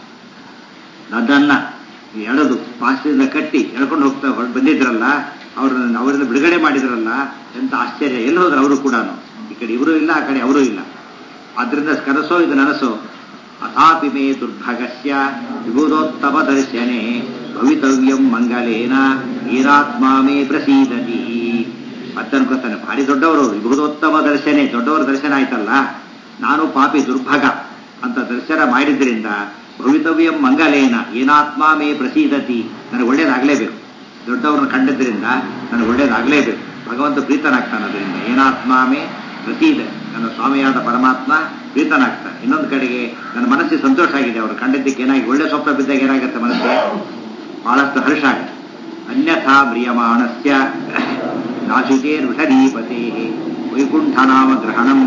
ಅದನ್ನ ಎಳೆದು ಪಾಶದಿಂದ ಕಟ್ಟಿ ಎಳ್ಕೊಂಡು ಹೋಗ್ತಾ ಹೊರಟು ಬಂದಿದ್ರಲ್ಲ ಅವ್ರನ್ನ ಅವರಿಂದ ಬಿಡುಗಡೆ ಮಾಡಿದ್ರಲ್ಲ ಎಂತ ಆಶ್ಚರ್ಯ ಎಲ್ಲಿ ಹೋದ್ರು ಅವರು ಕೂಡ ಈ ಕಡೆ ಇವರು ಇಲ್ಲ ಆ ಕಡೆ ಅವರೂ ಇಲ್ಲ ಆದ್ರಿಂದ ಕನಸೋ ಇದು ನನಸೋ ಅಥಾಪಿ ಮೇ ದುರ್ಭಗಸ್ಯ ವಿಭೂದೋತ್ತಮ ದರ್ಶನೆ ಭವಿತವ್ಯಂ ಮಂಗಲೇನ ವೀರಾತ್ಮ ಮೇ ಪ್ರಸೀದತಿ ಮತ್ತೆ ಅನ್ಕೋತಾನೆ ಭಾರಿ ದೊಡ್ಡವರು ವಿಭೂದೋತ್ತಮ ದರ್ಶನೆ ದೊಡ್ಡವರ ದರ್ಶನ ಆಯ್ತಲ್ಲ ನಾನು ಪಾಪಿ ದುರ್ಭಗ ಅಂತ ದರ್ಶನ ಮಾಡಿದ್ರಿಂದ ಭವಿತವ್ಯಂ ಮಂಗಲೇನ ಏನಾತ್ಮ ಮೇ ಪ್ರಸೀದತಿ ನನಗೆ ಒಳ್ಳೇದಾಗಲೇಬೇಕು ದೊಡ್ಡವ್ರನ್ನ ಕಂಡಿದ್ರಿಂದ ನನಗೆ ಒಳ್ಳೇದಾಗಲೇಬೇಕು ಭಗವಂತ ಪ್ರೀತನಾಗ್ತಾನೆ ಅದರಿಂದ ಏನಾತ್ಮ ಮೇ ಪ್ರಸೀದ ನನ್ನ ಸ್ವಾಮಿಯಾದ ಪರಮಾತ್ಮ ಪ್ರೀತನಾಗ್ತಾನೆ ಇನ್ನೊಂದು ಕಡೆಗೆ ನನ್ನ ಮನಸ್ಸಿಗೆ ಸಂತೋಷ ಆಗಿದೆ ಅವರು ಕಂಡಿದ್ದಕ್ಕೆ ಏನಾಗಿ ಒಳ್ಳೆ ಸ್ವಪ್ನ ಬಿದ್ದಾಗ ಏನಾಗುತ್ತೆ ಮನಸ್ಸಿಗೆ ಬಹಳಷ್ಟು ಹರ್ಷ ಆಗುತ್ತೆ ಅನ್ಯಥಾ ಮ್ರಿಯಮಾಣಸ್ಯ ನಾಶುಚೇ ಋಷಧೀಪತೆ ವೈಕುಂಠನಾಮ ಗ್ರಹಣಂ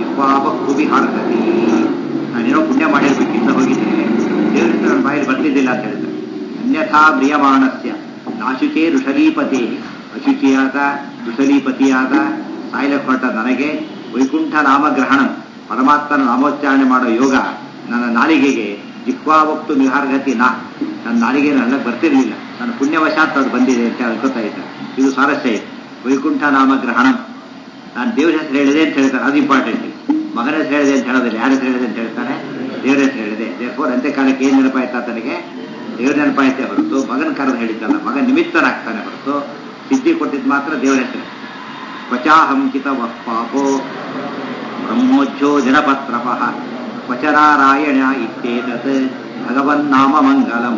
ವಿಹಾರತಿ ನಾನೇನೋ ಪುಣ್ಯ ಮಾಡಿರ್ಬೇಕಿಂತ ಹೋಗಿದ್ದೆ ದೇವರಿಂದ ನನ್ನ ಬಾಯಲ್ಲಿ ಬರ್ತಿದ್ದಿಲ್ಲ ಅಂತ ಹೇಳಿದ್ರೆ ಅನ್ಯಥಾ ಮ್ರಿಯಮಾಣಸ್ಯ ನಾಶುಚೇ ಋಷಲೀಪತೆ ಅಶುಚಿಯಾದ ಋಷಲೀಪತಿಯಾದ ಸಾಯಿಲೆ ಹೊರಟ ನನಗೆ ವೈಕುಂಠ ನಾಮಗ್ರಹಣಂ ಪರಮಾತ್ಮನ ನಾಮೋಚ್ಚಾರಣೆ ಮಾಡೋ ಯೋಗ ನನ್ನ ನಾಲಿಗೆಗೆ ಜಿಕ್ವಾವಕ್ತು ವಿಹಾರಗತಿ ನಾ ನನ್ನ ನಾಲಿಗೆ ನನ್ನ ಬರ್ತಿರ್ಲಿಲ್ಲ ನನ್ನ ಪುಣ್ಯವಶಾತ್ ಅದು ಬಂದಿದೆ ಅಂತ ಅನ್ಕೋತಾ ಇದ್ದೆ ಇದು ಸ್ವಾರಸ್ಯ ಇದೆ ವೈಕುಂಠ ನಾಮಗ್ರಹಣಂ ನಾನು ದೇವ್ರ ಹೆಸರು ಹೇಳಿದೆ ಅಂತ ಹೇಳ್ತಾರೆ ಅದು ಇಂಪಾರ್ಟೆಂಟ್ ಮಗನ ಹೆಸರು ಹೇಳಿದೆ ಅಂತ ಹೇಳೋದಿಲ್ಲ ಯಾರ ಹೆಸರು ಹೇಳಿದೆ ಅಂತ ಹೇಳ್ತಾನೆ ದೇವ್ರ ಹೆಸರು ಹೇಳಿದೆ ದೇರ್ಫೋರ್ ಅಂತ್ಯ ಕಾಲಕ್ಕೆ ಏನ್ ನೆನಪಾಯ್ತಾ ತನಗೆ ದೇವ್ರ ನೆನಪಾಯ್ತೆ ಹೊರತು ಮಗನ ಕರೆದು ಹೇಳಿದ್ದಲ್ಲ ಮಗ ನಿಮಿತ್ತನಾಗ್ತಾನೆ ಹೊರತು ಸಿದ್ಧಿ ಕೊಟ್ಟಿದ್ದು ಮಾತ್ರ ದೇವರ ಹೆಸರು ಕ್ವಚಾಹಂಕಿತ ಪಾಪೋ ಬ್ರಹ್ಮೋಜ್ಜೋ ಜನಪತ್ರಪ ಕ್ವಚನಾರಾಯಣ ಇತ್ಯೇತತ್ ಭಗವನ್ನಾಮ ಮಂಗಲಂ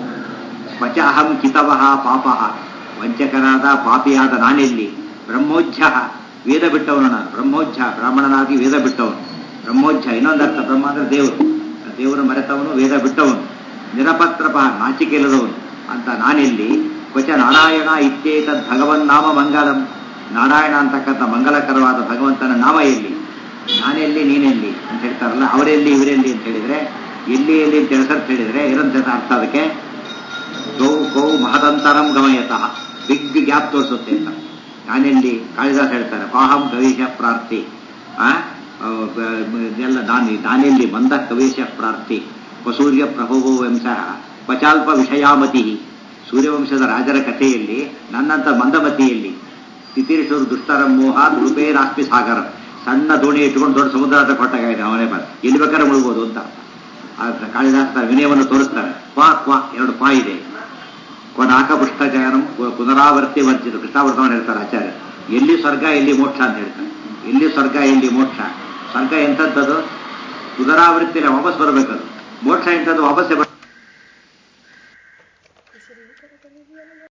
ಕ್ವಚ ಅಹಂ ಕಿತವಃ ಪಾಪ ವಂಚಕನಾದ ಪಾಪಿಯಾದ ನಾನೆಲ್ಲಿ ಬ್ರಹ್ಮೋಜ್ಜ ವೇದ ಬಿಟ್ಟವನು ನಾನು ಬ್ರಹ್ಮೋಜ್ಜ ಬ್ರಾಹ್ಮಣನಾಗಿ ವೇದ ಬಿಟ್ಟವನು ಬ್ರಹ್ಮೋಜ್ಜ ಇನ್ನೊಂದರ್ಥ ಬ್ರಹ್ಮ ಅಂದ್ರೆ ದೇವರು ದೇವರು ಮರೆತವನು ವೇದ ಬಿಟ್ಟವನು ನಿರಪತ್ರಪ ನಾಚಿಕೆ ಇಲ್ಲದವನು ಅಂತ ನಾನೆಲ್ಲಿ ಕ್ವಚ ನಾರಾಯಣ ಇತ್ಯೇತದ್ ಭಗವನ್ನಾಮ ಮಂಗಲಂ ನಾರಾಯಣ ಅಂತಕ್ಕಂಥ ಮಂಗಲಕರವಾದ ಭಗವಂತನ ನಾಮ ಎಲ್ಲಿ ನಾನೆಲ್ಲಿ ನೀನೆಲ್ಲಿ ಅಂತ ಹೇಳ್ತಾರಲ್ಲ ಅವರೆಲ್ಲಿ ಇವರೆಲ್ಲಿ ಅಂತ ಹೇಳಿದ್ರೆ ಎಲ್ಲಿ ಎಲ್ಲಿ ಅಂತ ಹೆಸರು ಹೇಳಿದ್ರೆ ಇರಂತ ಅರ್ಥ ಅದಕ್ಕೆ ಗೌ ಗೌ ಮಹದಂತರಂ ಗಮಯತಃ ಬಿಗ್ ಗ್ಯಾಪ್ ತೋರಿಸುತ್ತೆ ಅಂತ ನಾನೆಲ್ಲಿ ಕಾಳಿದಾಸ್ ಹೇಳ್ತಾರೆ ಪಾಹಂ ಕವೀಶ ಪ್ರಾರ್ಥಿ ಆ ಎಲ್ಲ ನಾನು ನಾನೆಲ್ಲಿ ಮಂದ ಕವೀಶ ಪ್ರಾರ್ಥಿ ಸೂರ್ಯ ಪ್ರಭುವೋ ವಂಶ ಪಚಾಲ್ಪ ವಿಷಯಾಮತಿ ಸೂರ್ಯವಂಶದ ರಾಜರ ಕಥೆಯಲ್ಲಿ ನನ್ನಂತ ಮಂದಮತಿಯಲ್ಲಿ ತಿತೀರಿಸೂರು ದುಷ್ಟರ ಮೋಹ ದುಡುಪೇ ರಾಸ್ಪಿ ಸಾಗರ ಸಣ್ಣ ದೋಣಿ ಇಟ್ಕೊಂಡು ದೊಡ್ಡ ಸಮುದ್ರದ ಕೊಟ್ಟಾಗಿದೆ ಅವನೇ ಬರ ಎಲ್ಲಿ ಬೇಕಾದ್ರೆ ಮುಳುಗೋದು ಅಂತ ಕಾಳಿದಾಸ ವಿನಯವನ್ನು ತೋರಿಸ್ತಾರೆ ಕ್ವಾ ಕ್ವಾ ಎರಡು ಪಾ ಇದೆ ಕೊನಾಕ ಪುಷ್ಟಜನಂ ಪುನರಾವರ್ತಿ ವರ್ಜಿತು ಕೃಷ್ಣಾವರ್ತವನ್ನು ಹೇಳ್ತಾರೆ ಆಚಾರ್ಯ ಎಲ್ಲಿ ಸ್ವರ್ಗ ಎಲ್ಲಿ ಮೋಕ್ಷ ಅಂತ ಹೇಳ್ತಾರೆ ಎಲ್ಲಿ ಸ್ವರ್ಗ ಎಲ್ಲಿ ಮೋಕ್ಷ ಸ್ವರ್ಗ ಎಂಥದ್ದದು ಪುನರಾವೃತ್ತಿನ ವಾಪಸ್ ಬರಬೇಕದು ಮೋಕ್ಷ ಎಂಥದ್ದು ವಾಪಸ್ಸೇ ಬರ